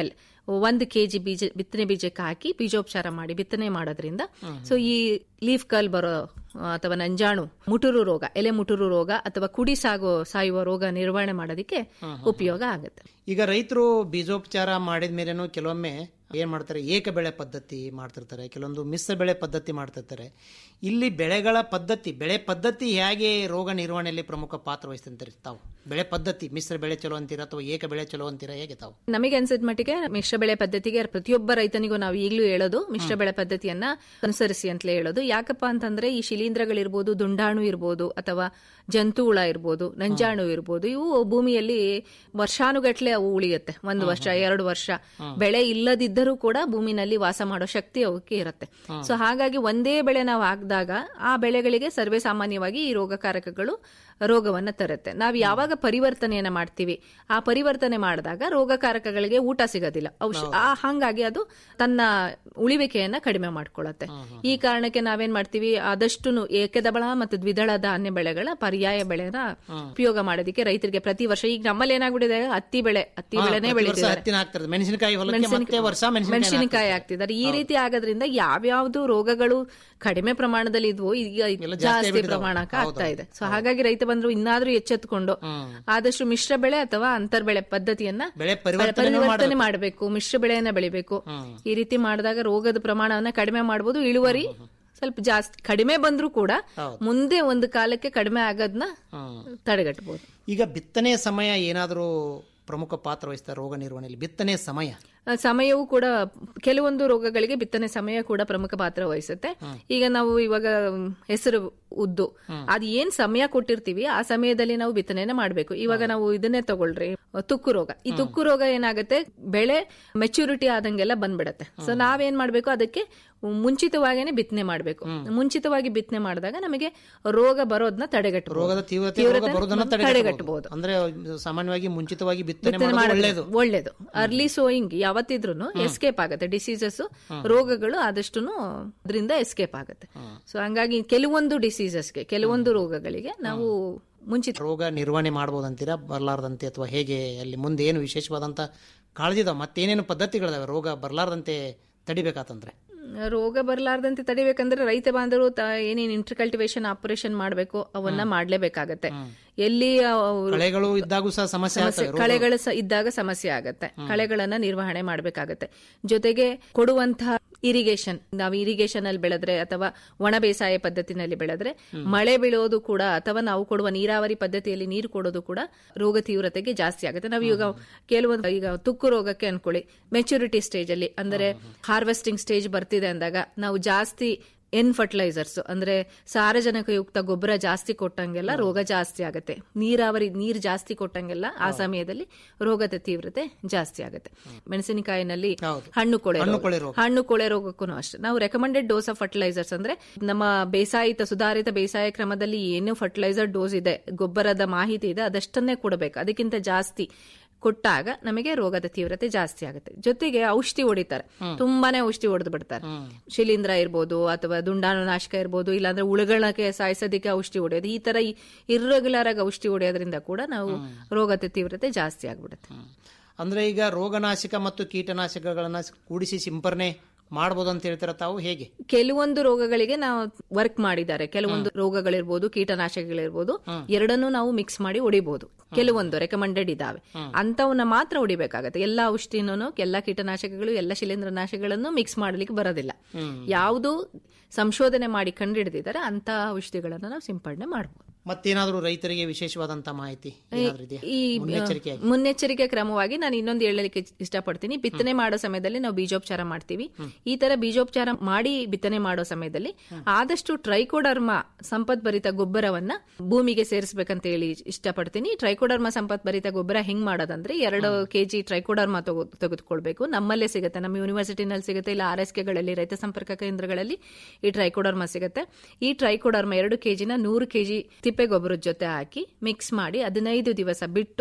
ಒಂದು ಕೆಜಿ ಬೀಜ ಬಿತ್ತನೆ ಬೀಜಕ್ಕೆ ಹಾಕಿ ಬೀಜೋಪಚಾರ ಮಾಡಿ ಬಿತ್ತನೆ ಮಾಡೋದ್ರಿಂದ ಸೊ ಈ ಲೀಫ್ ಕಲ್ ಬರೋ ಆ, ಅಥವಾ ನಂಜಾಣು ಮುಟುರು ರೋಗ ಎಲೆ ಮುಟುರು ರೋಗ ಅಥವಾ ಕುಡಿ ಸಾಗೋ ಸಾಯುವ ರೋಗ ನಿರ್ವಹಣೆ ಮಾಡೋದಕ್ಕೆ ಉಪಯೋಗ ಆಗುತ್ತೆ ಈಗ ರೈತರು ಬೀಜೋಪಚಾರ ಮಾಡಿದ ಮೇಲೇನು ಕೆಲವೊಮ್ಮೆ ಏನ್ ಮಾಡ್ತಾರೆ ಏಕ ಬೆಳೆ ಪದ್ಧತಿ ಮಾಡ್ತಿರ್ತಾರೆ ಕೆಲವೊಂದು ಮಿಶ್ರ ಬೆಳೆ ಪದ್ಧತಿ ಮಾಡ್ತಿರ್ತಾರೆ ಇಲ್ಲಿ ಬೆಳೆಗಳ ಪದ್ಧತಿ ಬೆಳೆ ಪದ್ಧತಿ ಹೇಗೆ ರೋಗ ನಿರ್ವಹಣೆಯಲ್ಲಿ ಪ್ರಮುಖ ಪಾತ್ರ ವಹಿಸ್ತಂತಾರೆ ತಾವು ಬೆಳೆ ಪದ್ಧತಿ ಮಿಶ್ರ ಬೆಳೆ ಚಲೋ ಅಂತೀರಾ ಅಥವಾ ಏಕ ಬೆಳೆ ಚಲೋ ಅಂತೀರಾ ಹೇಗೆ ತಾವು ನಮಗೆ ಅನ್ಸಿದ ಮಟ್ಟಿಗೆ ಮಿಶ್ರ ಬೆಳೆ ಪದ್ಧತಿಗೆ ಪ್ರತಿಯೊಬ್ಬ ರೈತನಿಗೂ ನಾವು ಈಗಲೂ ಹೇಳೋದು ಮಿಶ್ರ ಬೆಳೆ ಪದ್ಧತಿಯನ್ನ ಅನುಸರಿಸಿ ಅಂತಲೇ ಹೇಳೋದು ಯಾಕಪ್ಪ ಅಂತಂದ್ರೆ ಈ ಶಿಲೀಂಧ್ರಗಳಿರ್ಬೋದು ದುಂಡಾಣು ಇರ್ಬೋದು ಅಥವಾ ಜಂತು ಹುಳ ಇರ್ಬೋದು ನಂಜಾಣು ಇರ್ಬೋದು ಇವು ಭೂಮಿಯಲ್ಲಿ ವರ್ಷಾನುಗಟ್ಲೆ ಅವು ಉಳಿಯುತ್ತೆ ಒಂದು ವರ್ಷ ಎರಡು ವರ್ಷ ಬೆಳೆ ಇಲ್ಲದಿದ್ದರೂ ಕೂಡ ಭೂಮಿನಲ್ಲಿ ವಾಸ ಮಾಡೋ ಶಕ್ತಿ ಅವಕ್ಕೆ ಇರುತ್ತೆ ಸೊ ಹಾಗಾಗಿ ಒಂದೇ ಬೆಳೆ ನಾವು ಹಾಕಿದಾಗ ಆ ಬೆಳೆಗಳಿಗೆ ಸರ್ವೇ ಸಾಮಾನ್ಯವಾಗಿ ಈ ರೋಗಕಾರಕಗಳು ರೋಗವನ್ನ ತರುತ್ತೆ ನಾವು ಯಾವಾಗ ಪರಿವರ್ತನೆಯನ್ನ ಮಾಡ್ತೀವಿ ಆ ಪರಿವರ್ತನೆ ಮಾಡಿದಾಗ ರೋಗಕಾರಕಗಳಿಗೆ ಊಟ ಸಿಗೋದಿಲ್ಲ ಔಷ- ಆ ಹಂಗಾಗಿ ಅದು ತನ್ನ ಉಳಿವಿಕೆಯನ್ನ ಕಡಿಮೆ ಮಾಡ್ಕೊಳ್ಳುತ್ತೆ ಈ ಕಾರಣಕ್ಕೆ ನಾವೇನ್ ಮಾಡ್ತೀವಿ ಆದಷ್ಟು ಏಕದಳ ಮತ್ತು ದ್ವಿದಳ ಧಾನ್ಯ ಬೆಳೆಗಳ ಪರ್ಯಾಯ ಬೆಳೆನ ಉಪಯೋಗ ಮಾಡೋದಕ್ಕೆ ರೈತರಿಗೆ ಪ್ರತಿ ವರ್ಷ ಈಗ ನಮ್ಮಲ್ಲಿ ಏನಾಗ್ಬಿಟ್ಟಿದೆ ಹತ್ತಿ ಬೆಳೆ ಹತ್ತಿ ಹಾ, ಬೆಳೆನೇ ಪ್ರತಿ ವರ್ಷ ಬೆಳೀತಿದ್ದಾರೆ ಹತ್ತಿನ ಹಾಕ್ತಾರೆ ಮೆಣಸಿನಕಾಯಿ ಹೊಲಕ್ಕೆ ಮತ್ತೆ ವರ್ಷ ಮೆಣಸಿನಕಾಯಿ ಮೆಣಸಿನಕಾಯಿ ಹಾಕ್ತಿದ್ದಾರೆ ಈ ರೀತಿ ಆಗೋದ್ರಿಂದ ಯಾವ್ಯಾವ್ದು ರೋಗಗಳು ಕಡಿಮೆ ಪ್ರಮಾಣದಲ್ಲಿ ಇದ್ವು ಈಗ ಜಾಸ್ತಿ ಜಾಸ್ತಿ ಆಗ್ಬಿಟ್ಟಿದಾವೆ. ಪ್ರಮಾಣಕ್ಕೆ ಹೌದು, ಆಗ್ತಾ ಇದೆ ಸೊ ಹಾಗಾಗಿ ರೈತ ಬಂದ್ರು ಇನ್ನಾದ್ರೂ ಎಚ್ಚೆತ್ಕೊಂಡು ಆದಷ್ಟು ಮಿಶ್ರ ಬೆಳೆ ಅಥವಾ ಅಂತರ್ ಬೆಳೆ ಪದ್ಧತಿಯನ್ನ ಬೆಳೆ ಪರಿವರ್ತನೆನೂ ಪರಿವರ್ತನೆ ಮಾಡಬೇಕು ಮಿಶ್ರ ಬೆಳೆಯನ್ನ ಬೆಳಿಬೇಕು ಈ ರೀತಿ ಮಾಡಿದಾಗ ರೋಗದ ಪ್ರಮಾಣವನ್ನ ಕಡಿಮೆ ಮಾಡಬಹುದು ಇಳುವರಿ ಸ್ವಲ್ಪ ಜಾಸ್ತಿ ಕಡಿಮೆ ಬಂದ್ರೂ ಕೂಡ ಮುಂದೆ ಒಂದು ಕಾಲಕ್ಕೆ ಕಡಿಮೆ ಆಗೋದನ್ನ ತಡೆಗಟ್ಟಬಹುದು ಈಗ ಬಿತ್ತನೆ ಸಮಯ ಏನಾದರೂ ಪ್ರಮುಖ ಪಾತ್ರ ವಹಿಸ್ತಾರೆ ರೋಗ ನಿರ್ವಹಣೆಯಲ್ಲಿ ಬಿತ್ತನೆ ಸಮಯ ಆ, ಸಮಯವೂ ಕೂಡ ಕೆಲವೊಂದು ರೋಗಗಳಿಗೆ ಬಿತ್ತನೆ ಸಮಯ ಕೂಡ ಪ್ರಮುಖ ಪಾತ್ರ ವಹಿಸುತ್ತೆ ಈಗ ನಾವು ಇವಾಗ ಮ್, ಹೆಸರು ಉದ್ದು ಅದು ಏನ್ ಸಮಯ ಕೊಟ್ಟಿರ್ತೀವಿ ಆ ಸಮಯದಲ್ಲಿ ನಾವು ಬಿತ್ತನೆನ ಮಾಡಬೇಕು ಇವಾಗ ನಾವು ಇದನ್ನೇ ತಗೊಳ್ರಿ ತುಕ್ಕು ರೋಗ ಈ ತುಕ್ಕು ರೋಗ ಏನಾಗುತ್ತೆ ಬೆಳೆ ಮೆಚುರಿಟಿ ಆದಂಗೆಲ್ಲ ಬಂದ್ಬಿಡತ್ತೆ ಸೊ ನಾವೇನ್ ಮಾಡ್ಬೇಕು ಅದಕ್ಕೆ ಮುಂಚಿತವಾಗೇನೆ ಬಿತ್ತನೆ ಮಾಡಬೇಕು ಮುಂಚಿತವಾಗಿ ಬಿತ್ತನೆ ಮಾಡಿದಾಗ ನಮಗೆ ರೋಗ ಬರೋದನ್ನ ತಡೆಗಟ್ಟಬಹುದು ರೋಗದ ತೀವ್ರತೆ ರೋಗ ಬರೋದನ್ನ ತಡೆಗಟ್ಟಬಹುದು ಅಂದ್ರೆ ಸಾಮಾನ್ಯವಾಗಿ ಮುಂಚಿತವಾಗಿ ಬಿತ್ತನೆ ಬಿತ್ತನೆ ಮಾಡೋದು ಮಾಡೋದು ಒಳ್ಳೆಯದು ಒಳ್ಳೇದು ಅರ್ಲಿ ಸೋಯಿಂಗ್ ಯಾವತ್ತಿದ್ರು ಎಸ್ಕೇಪ್ ಆಗುತ್ತೆ ಡಿಸೀಸಸ್ ರೋಗಗಳು ಆದಷ್ಟು ಅದರಿಂದ ಎಸ್ಕೇಪ್ ಆಗುತ್ತೆ ಸೊ ಹಂಗಾಗಿ ಕೆಲವೊಂದು ಡಿಸೀಸಸ್ಗೆ ಕೆಲವೊಂದು ರೋಗಗಳಿಗೆ ನಾವು ಮುಂಚಿತ ರೋಗ ನಿರ್ವಹಣೆ ಮಾಡಬಹುದು ಅಂತೀರಾ ಬರಲಾರ್ದಂತೆ ಅಥವಾ ಹೇಗೆ ಅಲ್ಲಿ ಮುಂದೆ ಏನು ವಿಶೇಷವಾದಂತ ಕಾಳಜಿ ಇದಾವೆ ಮತ್ತೇನೇನು ಪದ್ಧತಿಗಳಿದಾವೆ ರೋಗ ಬರಲಾರ್ದಂತೆ ತಡಿಬೇಕಾತಂದ್ರೆ ರೋಗ ಬರಲಾರ್ದಂತೆ ತಡಿಬೇಕಂದ್ರೆ ರೈತ ಬಾಂಧವರು ತ- ಏನೇನ್ ಇಂಟರ್ ಕಲ್ಟಿವೇಶನ್ ಆಪರೇಷನ್ ಮಾಡಬೇಕು ಅವನ್ನ ಮಾಡ್ಲೇಬೇಕಾಗತ್ತೆ ಎಲ್ಲಿ ಅವ್ರು- ಕಳೆಗಳು ಇದ್ದಾಗೂ ಸಹ ಸಮಸ್ಯೆ ಸಮಸ್ಯೆ ಆಗ್ತವೆ ರೋಗ- ಕಳೆಗಳು ಸ- ಇದ್ದಾಗ ಸಮಸ್ಯೆ ಆಗತ್ತೆ ಕಳೆಗಳನ್ನ ನಿರ್ವಹಣೆ ಮಾಡಬೇಕಾಗತ್ತೆ ಜೊತೆಗೆ ಕೊಡುವಂತಹ ಇರಿಗೇಷನ್ ನಾವು ಇರಿಗೇಷನ್ ಅಲ್ಲಿ ಬೆಳೆದ್ರೆ ಅಥವಾ ಒಣ ಬೇಸಾಯ ಪದ್ಧತಿನಲ್ಲಿ ಬೆಳೆದ್ರೆ ಮಳೆ ಬೀಳೋದು ಕೂಡ ಅಥವಾ ನಾವು ಕೊಡುವ ನೀರಾವರಿ ಪದ್ಧತಿಯಲ್ಲಿ ನೀರು ಕೊಡೋದು ಕೂಡ ರೋಗ ತೀವ್ರತೆಗೆ ಜಾಸ್ತಿ ಆಗುತ್ತೆ ನಾವು ಈಗ ಕೆಲವೊಂದು ಈಗ ತುಕ್ಕು ರೋಗಕ್ಕೆ ಅನ್ಕೊಳ್ಳಿ ಮೆಚುರಿಟಿ ಸ್ಟೇಜ್ ಅಲ್ಲಿ ಅಂದ್ರೆ ಹಾರ್ವೆಸ್ಟಿಂಗ್ ಸ್ಟೇಜ್ ಬರ್ತಿದೆ ಅಂದಾಗ ನಾವು ಜಾಸ್ತಿ ಎನ್ ಫರ್ಟಿಲೈಸರ್ಸ್ ಅಂದ್ರೆ ಸಾರಜನಕಯುಕ್ತ ಗೊಬ್ಬರ ಜಾಸ್ತಿ ಕೊಟ್ಟಂಗೆಲ್ಲ ರೋಗ ಜಾಸ್ತಿ ಆಗುತ್ತೆ ನೀರಾವರಿ ನೀರ್ ಜಾಸ್ತಿ ಕೊಟ್ಟಂಗೆಲ್ಲ ಆ ಸಮಯದಲ್ಲಿ ರೋಗದ ತೀವ್ರತೆ ಜಾಸ್ತಿ ಆಗುತ್ತೆ ಮೆಣಸಿನಕಾಯಿನಲ್ಲಿ ಹಣ್ಣು ಕೊಳೆ ಹಣ್ಣು ರೋಗ. ಕೊಳೆ ರೋಗ. ಹಣ್ಣು ಕೊಳೆ ರೋಗಕ್ಕೂ ಅಷ್ಟೇ ನಾವು ರೆಕಮೆಂಡೆಡ್ ಡೋಸ್ ಆಫ್ ಫರ್ಟಿಲೈಸರ್ಸ್ ಅಂದ್ರೆ ನಮ್ಮ ಬೇಸಾಯಿತ ಸುಧಾರಿತ ಬೇಸಾಯ ಕ್ರಮದಲ್ಲಿ ಏನು ಫರ್ಟಿಲೈಸರ್ ಡೋಸ್ ಇದೆ ಗೊಬ್ಬರದ ಮಾಹಿತಿ ಇದೆ ಅದಷ್ಟನ್ನೇ ಕೊಡಬೇಕು ಅದಕ್ಕಿಂತ ಜಾಸ್ತಿ ಕೊಟ್ಟಾಗ ನಮಗೆ ರೋಗದ ತೀವ್ರತೆ ಜಾಸ್ತಿ ಆಗುತ್ತೆ ಜೊತೆಗೆ ಔಷಧಿ ಹೊಡಿತಾರೆ ತುಂಬಾನೇ ಔಷಧಿ ಹೊಡೆದು ಬಿಡ್ತಾರೆ ಶಿಲೀಂಧ್ರ ಇರ್ಬೋದು ಅಥವಾ ದುಂಡಾಣು ನಾಶಕ ಇರ್ಬೋದು ಇಲ್ಲಾಂದ್ರೆ ಉಳುಗಳಕ್ಕೆ ಸಾಯಿಸೋದಕ್ಕೆ ಔಷಧಿ ಹೊಡೆಯೋದು ಈ ತರ ಇರ್ರೆಗ್ಯುಲರ್ ಆಗಿ ಔಷಧಿ ಹೊಡೆಯೋದ್ರಿಂದ ಕೂಡ ನಾವು ರೋಗದ ತೀವ್ರತೆ ಜಾಸ್ತಿ ಆಗ್ಬಿಡುತ್ತೆ ಅಂದ್ರೆ ಈಗ ರೋಗನಾಶಕ ಮತ್ತು ಕೀಟನಾಶಕಗಳನ್ನ ಕೂಡಿಸಿ ಸಿಂಪರಣೆ ಮಾಡಬಹುದು ಅಂತ ಹೇಳ್ತೀರ ತಾವು ಹೇಗೆ ಕೆಲವೊಂದು ರೋಗಗಳಿಗೆ ನಾವು ವರ್ಕ್ ಮಾಡಿದ್ದಾರೆ ಕೆಲವೊಂದು ರೋಗಗಳಿರ್ಬೋದು ಕೀಟನಾಶಕಗಳಿರ್ಬೋದು ಎರಡನ್ನೂ ನಾವು ಮಿಕ್ಸ್ ಮಾಡಿ ಹೊಡಿಬಹುದು ಕೆಲವೊಂದು ರೆಕಮೆಂಡೆಡ್ ಇದಾವೆ ಅಂತವನ್ನ ಮಾತ್ರ ಹೊಡಿಬೇಕಾಗತ್ತೆ ಎಲ್ಲಾ ಔಷಧಿನೂ ಎಲ್ಲಾ ಕೀಟನಾಶಕಗಳು ಎಲ್ಲ ಶಿಲೀಂಧ್ರನಾಶಕಗಳನ್ನು ಮಿಕ್ಸ್ ಮಾಡ್ಲಿಕ್ಕೆ ಬರೋದಿಲ್ಲ ಯಾವುದು ಸಂಶೋಧನೆ ಮಾಡಿ ಕಂಡುಹಿಡಿದಿದ್ದಾರೆ ಅಂತ ಔಷಧಿಗಳನ್ನ ನಾವು ಸಿಂಪಡಣೆ ಮಾಡಬಹುದು ಮತ್ತೇನಾದ್ರೂ ರೈತರಿಗೆ ವಿಶೇಷವಾದಂತ ಮಾಹಿತಿ ಏನಾದ್ರೂ ಇದೆಯಾ ಈ ಮುನ್ನೆಚ್ಚರಿಕೆಯಾಗಿ ಮುನ್ನೆಚ್ಚರಿಕೆ ಕ್ರಮವಾಗಿ ನಾನು ಇನ್ನೊಂದು ಹೇಳಲಿಕ್ಕೆ ಇಷ್ಟಪಡ್ತೀನಿ ಬಿತ್ತನೆ ಮಾಡೋ ಸಮಯದಲ್ಲಿ ನಾವು ಬೀಜೋಪಚಾರ ಮಾಡ್ತೀವಿ ಈ ತರ ಬೀಜೋಪಚಾರ ಮಾಡಿ ಬಿತ್ತನೆ ಮಾಡೋ ಸಮಯದಲ್ಲಿ ಆದಷ್ಟು ಟ್ರೈಕೋಡರ್ಮ ಸಂಪತ್ಭರಿತ ಗೊಬ್ಬರವನ್ನ ಭೂಮಿಗೆ ಸೇರಿಸಬೇಕಂತ ಹೇಳಿ ಇಷ್ಟಪಡ್ತೀನಿ ಟ್ರೈಕೋಡರ್ಮ ಸಂಪತ್ಭರಿತ ಗೊಬ್ಬರ ಹೆಂಗ್ ಮಾಡೋದಂದ್ರೆ ಎರಡು ಕೆಜಿ ಟ್ರೈಕೋಡರ್ಮ ತಗೊ- ತೆಗೆದುಕೊಳ್ಬೇಕು ನಮ್ಮಲ್ಲೇ ಸಿಗುತ್ತೆ ನಮ್ಮ ಯೂನಿವರ್ಸಿಟಿನಲ್ಲಿ ಸಿಗುತ್ತೆ ಇಲ್ಲ ಆರ್ ಎಸ್ ಕೆಗಳಲ್ಲಿ ರೈತ ಸಂಪರ್ಕ ಕೇಂದ್ರಗಳಲ್ಲಿ ಈ ಟ್ರೈಕೋಡರ್ಮ ಸಿಗುತ್ತೆ ಈ ಟ್ರೈಕೋಡರ್ಮ ಎರಡು ಕೆಜಿನ ನೂರು ಕೆಜಿ ತಿಪ್ಪೆ ಗೊಬ್ಬರದ ಜೊತೆ ಹಾಕಿ ಮಿಕ್ಸ್ ಮಾಡಿ ಹದಿನೈದು ದಿವಸ ಬಿಟ್ಟು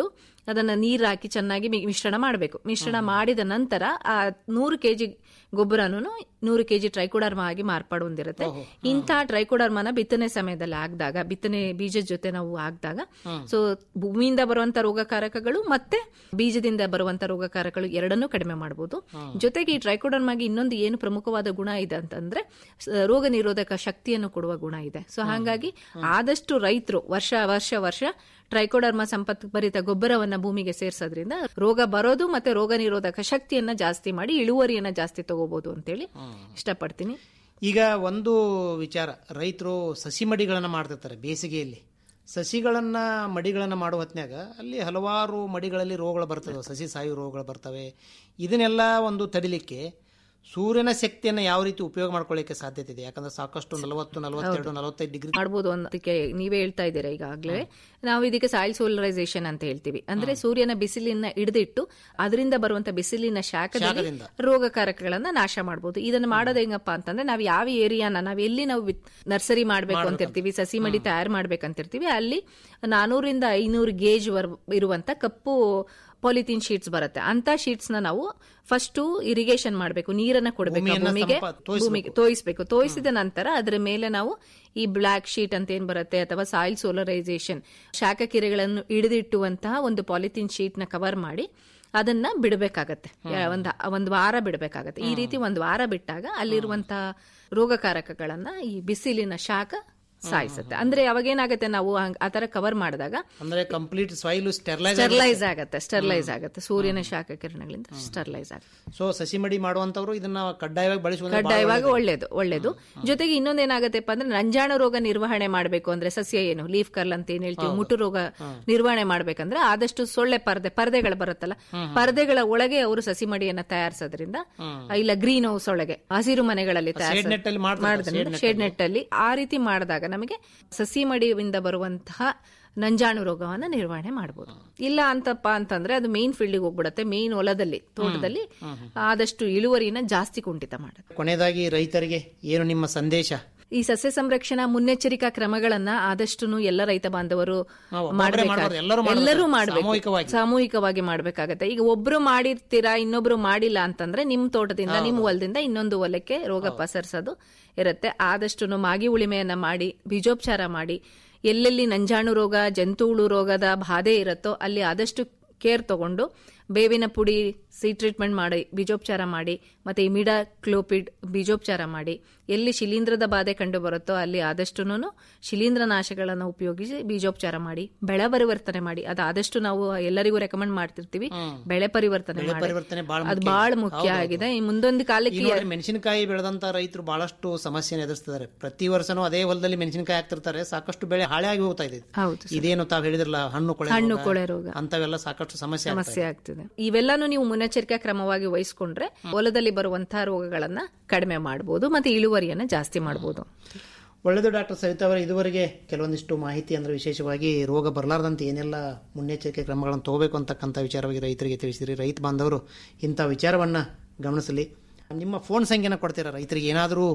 ಅದನ್ನ ನೀರು ಹಾಕಿ ಚೆನ್ನಾಗಿ ಮಿ- ಮಿಶ್ರಣ ಮಾಡಬೇಕು ಮಿಶ್ರಣ ಮಾಡಿದ ನಂತರ ಆ ನೂರು ಕೆಜಿ ಗೊಬ್ಬರನು ನೂರು ಕೆಜಿ ಟ್ರೈಕೋಡರ್ಮ ಆಗಿ ಮಾರ್ಪಾಡು ಹೊಂದಿರುತ್ತೆ ಇಂಥ ಟ್ರೈಕೋಡರ್ಮನ ಬಿತ್ತನೆ ಸಮಯದಲ್ಲಿ ಹಾಕಿದಾಗ ಬಿತ್ತನೆ ಬೀಜದ ಜೊತೆ ನಾವು ಹಾಕಿದಾಗ ಸೊ ಭೂಮಿಯಿಂದ ಬರುವಂತ ರೋಗಕಾರಕಗಳು ಮತ್ತೆ ಬೀಜದಿಂದ ಬರುವಂತ ರೋಗಕಾರಕಗಳು ಎರಡನ್ನೂ ಕಡಿಮೆ ಮಾಡಬಹುದು ಜೊತೆಗೆ ಈ ಟ್ರೈಕೋಡರ್ಮಾಗಿ ಇನ್ನೊಂದು ಏನು ಪ್ರಮುಖವಾದ ಗುಣ ಇದೆ ಅಂತಂದ್ರೆ ಸ- ರೋಗ ನಿರೋಧಕ ಶಕ್ತಿಯನ್ನು ಕೊಡುವ ಗುಣ ಇದೆ ಸೊ ಹಾಗಾಗಿ ಆದಷ್ಟು ರೈತರು ವರ್ಷ ವರ್ಷ ವರ್ಷ ಟ್ರೈಕೋಡರ್ಮ ಸಂಪತ್ಭರಿತ ಗೊಬ್ಬರವನ್ನ ಭೂಮಿಗೆ ಸೇರ್ಸೋದ್ರಿಂದ ರೋಗ ಬರೋದು ಮತ್ತೆ ರೋಗ ನಿರೋಧಕ ಶಕ್ತಿಯನ್ನ ಜಾಸ್ತಿ ಮಾಡಿ ಇಳುವರಿಯನ್ನ ಜಾಸ್ತಿ ತಗೋಬಹುದು ಅಂತೇಳಿ ಇಷ್ಟಪಡ್ತೀನಿ ಈಗ ಒಂದು ವಿಚಾರ ರೈತರು ಸಸಿ ಮಡಿಗಳನ್ನು ಮಾಡ್ತಿರ್ತಾರೆ ಬೇಸಿಗೆಯಲ್ಲಿ ಸಸಿಗಳನ್ನ ಮಡಿಗಳನ್ನು ಮಾಡುವ ಹೊತ್ನ್ಯಾಗ ಅಲ್ಲಿ ಹಲವಾರು ಮಡಿಗಳಲ್ಲಿ ರೋಗಗಳು ಬರ್ತವೆ ಸಸಿ ಸಾಯು ರೋಗಗಳು ಬರ್ತವೆ ಇದನ್ನೆಲ್ಲ ಒಂದು ತಡಿಲಿಕ್ಕೆ ಸೂರ್ಯನ ಶಕ್ತಿಯನ್ನು ಯಾವ ರೀತಿ ಉಪಯೋಗ ಮಾಡ್ಕೊಳ್ಳಿಕ್ಕೆ ಸಾಧ್ಯತೆ ಇದೆ ಯಾಕಂದ್ರೆ ಸಾಕಷ್ಟು ನಲವತ್ತು ನಲವತ್ತೆರಡು ನಲವತ್ತೈದು ಡಿಗ್ರಿ ಮಾಡ್ಬೋದು ಅನ್ನೋದಕ್ಕೆ ನೀವೇ ಹೇಳ್ತಾ ಇದ್ದೀರಾ ಈಗಾಗಲೇ ನಾವು ಇದಕ್ಕೆ ಸಾಯಿಲ್ ಸೋಲರೈಸೇಷನ್ ಅಂತ ಹೇಳ್ತೀವಿ ಅಂದ್ರೆ ಸೂರ್ಯನ ಬಿಸಿಲಿನ ಹಿಡಿದಿಟ್ಟು ಅದರಿಂದ ಬರುವಂತ ಬಿಸಿಲಿನ ಶಾಖದಲ್ಲಿ ಶಾಖದಿಂದ. ರೋಗಕಾರಕಗಳನ್ನ ನಾಶ ಮಾಡಬಹುದು ಇದನ್ನ ಮಾಡೋದು ಹೆಂಗಪ್ಪ ಅಂತಂದ್ರೆ ನಾವು ಯಾವ ಏರಿಯಾನ ನಾವು ಎಲ್ಲಿ ನಾವು ನರ್ಸರಿ ಮಾಡ್ಬೇಕು ಅಂತಿರ್ತೀವಿ ಸಸಿ ಮಡಿ ತಯಾರು ಮಾಡ್ಬೇಕಂತಿರ್ತೀವಿ ಅಲ್ಲಿ ನಾನೂರಿಂದ ಐನೂರು ಗೇಜ್ ಇರುವಂತ ಕಪ್ಪು ಪಾಲಿಥೀನ್ ಶೀಟ್ಸ್ ಬರುತ್ತೆ ಅಂತ ಶೀಟ್ಸ್ ನ ನಾವು ಫಸ್ಟ್ ಇರಿಗೇಷನ್ ಮಾಡಬೇಕು ನೀರನ್ನ ಕೊಡಬೇಕು ಭೂಮಿಯನ್ನ ಭೂಮಿಗೆ ಸಂಪ- ತೋಯಿಸ್ಬೇಕು. ಭೂಮಿಗೆ ತೋಯಿಸ್ಬೇಕು ತೋಯಿಸಿದ ನಂತರ ಅದರ ಮೇಲೆ ನಾವು ಈ ಬ್ಲಾಕ್ ಶೀಟ್ ಅಂತ ಏನ್ ಬರುತ್ತೆ ಅಥವಾ ಸಾಯಿಲ್ ಸೋಲರೈಸೇಷನ್ ಶಾಖ ಕಿರೆಗಳನ್ನು ಹಿಡಿದಿಟ್ಟುವಂತಹ ಒಂದು ಪಾಲಿಥೀನ್ ಶೀಟ್ ನ ಕವರ್ ಮಾಡಿ ಅದನ್ನ ಬಿಡಬೇಕಾಗತ್ತೆ ಒಂದ್ ಒಂದ್ ವಾರ ಬಿಡಬೇಕಾಗತ್ತೆ ಈ ರೀತಿ ಒಂದ್ ವಾರ ಬಿಟ್ಟಾಗ ಅಲ್ಲಿರುವಂತಹ ರೋಗಕಾರಕಗಳನ್ನ ಈ ಬಿಸಿಲಿನ ಶಾಖ ಸಾಯಿಸುತ್ತೆ ಅಂದ್ರೆ ಅವಾಗೇನಾಗತ್ತೆ ನಾವು ಹಂಗ್- ಆ ತರ ಕವರ್ ಮಾಡಿದಾಗ ಅಂದ್ರೆ ಕಂಪ್ಲೀಟ್ ಸಾಯಿಲ್ ಸ್ಟೆರ್ಲೈಸ್ ಸ್ಟರ್ಲೈಸ್ ಆಗತ್ತೆ ಸ್ಟರ್ಲೈಸ್ ಆಗತ್ತೆ ಸೂರ್ಯನ ಶಾಖ ಕಿರಣಗಳಿಂದ ಸ್ಟರ್ಲೈಸ್ ಆಗುತ್ತೆ ಸೊ ಸಸಿ ಮಡಿ ಮಾಡುವಂತವ್ರು ಇದನ್ನ ಕಡ್ಡಾಯವಾಗಿ ಬಳಸುವಂದ್ರೆ ಬಹಳ ಕಡ್ಡಾಯವಾಗಿ ಒಳ್ಳೆಯದು. ಒಳ್ಳೇದು ಒಳ್ಳೇದು ಜೊತೆಗೆ ಇನ್ನೊಂದೇನಾಗತ್ತಪ್ಪ ಅಂದ್ರೆ ನಂಜಾಣು ರೋಗ ನಿರ್ವಹಣೆ ಮಾಡಬೇಕು ಅಂದ್ರೆ ಸಸ್ಯ ಏನು ಲೀಫ್ ಕರ್ಲ್ ಅಂತ ಏನ್ ಹೇಳ್ತೀವಿ ಮುಟು ರೋಗ ನಿರ್ವಹಣೆ ಮಾಡ್ಬೇಕಂದ್ರೆ ಆದಷ್ಟು ಸೊಳ್ಳೆ ಪರ್ದೆ ಪರ್ದೆಗಳು ಬರುತ್ತಲ್ಲ ಪರ್ದೆಗಳ ಒಳಗೆ ಅವರು ಸಸಿ ಮಡಿಯನ್ನ ತಯಾರಿಸೋದ್ರಿಂದ ಇಲ್ಲ ಗ್ರೀನ್ ಹೌಸ್ ಒಳಗೆ ಹಸಿರು ಮನೆಗಳಲ್ಲಿ shade net ಅಲ್ಲಿ ಮಾಡ್ತಾರೆ, shade net ಶೇಡ್ ನೆಟ್ ಅಲ್ಲಿ ಆ ರೀತಿ ಮಾಡಿದಾಗ ನಮಗೆ ಸಸಿ ಮಡಿಯಿಂದ ಬರುವಂತಹ ನಂಜಾಣು ರೋಗವನ್ನ ನಿರ್ವಹಣೆ ಮಾಡಬಹುದು ಇಲ್ಲ ಅಂತಪ್ಪ ಅಂತಂದ್ರೆ ಅದು ಮೇನ್ ಫೀಲ್ಡಿಗೆ ಹೋಗ್ಬಿಡತ್ತೆ ಮೇನ್ ಹೊಲದಲ್ಲಿ ತೋಟದಲ್ಲಿ ಆದಷ್ಟು ಇಳುವರಿನ ಜಾಸ್ತಿ ಕುಂಠಿತ ಮಾಡುತ್ತೆ ಕೊನೆಯದಾಗಿ ರೈತರಿಗೆ ಏನು ನಿಮ್ಮ ಸಂದೇಶ ಈ ಸಸ್ಯ ಸಂರಕ್ಷಣಾ ಮುನ್ನೆಚ್ಚರಿಕಾ ಕ್ರಮಗಳನ್ನ ಆದಷ್ಟು ಎಲ್ಲ ರೈತ ಬಾಂಧವರು ನಾವು ಒಬ್ಬರೇ ಮಾಡ್ಬೇಕಾಗ- ಮಾಡ್ಬಾರ್ದು, ಎಲ್ಲರೂ ಮಾಡ್ಬೇಕು. ಎಲ್ಲರೂ ಮಾಡಬೇಕು ಸಾಮೂಹಿಕವಾಗಿ. ಸಾಮೂಹಿಕವಾಗಿ ಮಾಡ್ಬೇಕಾಗತ್ತೆ ಈಗ ಒಬ್ರು ಮಾಡಿರ್ತೀರಾ ಇನ್ನೊಬ್ರು ಮಾಡಿಲ್ಲ ಅಂತಂದ್ರೆ ನಿಮ್ ತೋಟದಿಂದ ನಿಮ್ ಹೊಲದಿಂದ ಇನ್ನೊಂದು ಹೊಲಕ್ಕೆ ರೋಗ ಪಸರಿಸೋದು ಇರುತ್ತೆ ಆದಷ್ಟು ಮಾಗಿ ಉಳಿಮೆಯನ್ನ ಮಾಡಿ ಬೀಜೋಪಚಾರ ಮಾಡಿ ಎಲ್ಲೆಲ್ಲಿ ನಂಜಾಣು ರೋಗ ಜಂತುಹುಳು ರೋಗದ ಬಾಧೆ ಇರುತ್ತೋ ಅಲ್ಲಿ ಆದಷ್ಟು ಕೇರ್ ತಗೊಂಡು ಬೇವಿನ ಪುಡಿ ಸಿ ಟ್ರೀಟ್ಮೆಂಟ್ ಮಾಡಿ ಬೀಜೋಪಚಾರ ಮಾಡಿ ಮತ್ತೆ ಇಮಿಡಾ ಕ್ಲೋಪಿಡ್ ಬೀಜೋಪಚಾರ ಮಾಡಿ ಎಲ್ಲಿ ಶಿಲೀಂಧ್ರದ ಬಾಧೆ ಕಂಡು ಬರುತ್ತೋ ಅಲ್ಲಿ ಆದಷ್ಟು ಶಿಲೀಂಧ್ರ ನಾಶಗಳನ್ನು ಉಪಯೋಗಿಸಿ ಬೀಜೋಪಚಾರ ಮಾಡಿ ಬೆಳೆ ಪರಿವರ್ತನೆ ಮಾಡಿ ಅದು ಆದಷ್ಟು ನಾವು ಎಲ್ಲರಿಗೂ ರೆಕಮೆಂಡ್ ಮಾಡ್ತಿರ್ತೀವಿ ಬೆಳೆ ಪರಿವರ್ತನೆ ಬೆಳೆ ಮಾಡಿ ಪರಿವರ್ತನೆ ಬಹಳ ಅದು ಮುಖ್ಯ. ಬಹಳ ಮುಖ್ಯ ಹೌದು, ಆಗಿದೆ ಈ ಮುಂದೊಂದು ಈ ಕಾಲಕ್ಕೆ ನೋಡ್ರಿ ಮೆಣಸಿನಕಾಯಿ ಬೆಳೆದಂತ ರೈತರು ಬಹಳಷ್ಟು ಸಮಸ್ಯೆನ ಎದುರಿಸ್ತಿದ್ದಾರೆ ಪ್ರತಿ ವರ್ಷನೂ ಅದೇ ಹೊಲದಲ್ಲಿ ಮೆಣಸಿನಕಾಯಿ ಹಾಕ್ತಿರ್ತಾರೆ ಸಾಕಷ್ಟು ಬೆಳೆ ಹಾಳೆ ಆಗಿ ಹೋಗ್ತಾ ಇದೆ ಹೌದು ಇದೇನು ತಾವ್ ಹೇಳಿದ್ರಲ್ಲ ಹಣ್ಣು ಕೊಳೆ ಹಣ್ಣು ರೋಗ, ಕೊಳೆ ರೋಗ. ಅಂತವೆಲ್ಲ ಸಾಕಷ್ಟು ಸಮಸ್ಯೆ ಆಗ್ತಾ ಸಮಸ್ಯೆ ಆಗ್ತಿದೆ ಇವೆಲ್ಲಾನು ನೀವು ಮುನ್ನೆಚ್ಚರಿಕಾ ಕ್ರಮವಾಗಿ ವಹಿಸ್ಕೊಂಡ್ರೆ ಹೊಲದಲ್ಲಿ ಬರುವಂತಹ ರೋಗಗಳನ್ನ ಕಡಿಮೆ ಮಾಡಬಹುದು ಮತ್ತೆ ಇಳುವರಿಯನ್ನ ಜಾಸ್ತಿ ಮಾಡಬಹುದು ಒಳ್ಳೆಯದು ಡಾಕ್ಟರ್ ಸವಿತಾ ಅವರೇ ಇದುವರೆಗೆ ಕೆಲವೊಂದಿಷ್ಟು ಮಾಹಿತಿ ಅಂದ್ರೆ ವಿಶೇಷವಾಗಿ ರೋಗ ಬರಲಾರ್ದಂತೆ ಏನೆಲ್ಲ ಮುನ್ನೆಚ್ಚರಿಕೆ ಕ್ರಮಗಳನ್ನು ತಗೋಬೇಕು ಅಂತಕ್ಕಂಥ ವಿಚಾರವಾಗಿ ರೈತರಿಗೆ ತಿಳಿಸಿದ್ರಿ ರೈತ ಬಾಂಧವರು ಇಂಥ ವಿಚಾರವನ್ನ ಗಮನಿಸಲಿ ನಿಮ್ಮ ಫೋನ್ ಸಂಖ್ಯೆನ ಕೊಡ್ತೀರಾ ರೈತರಿಗೆ ಏನಾದರೂ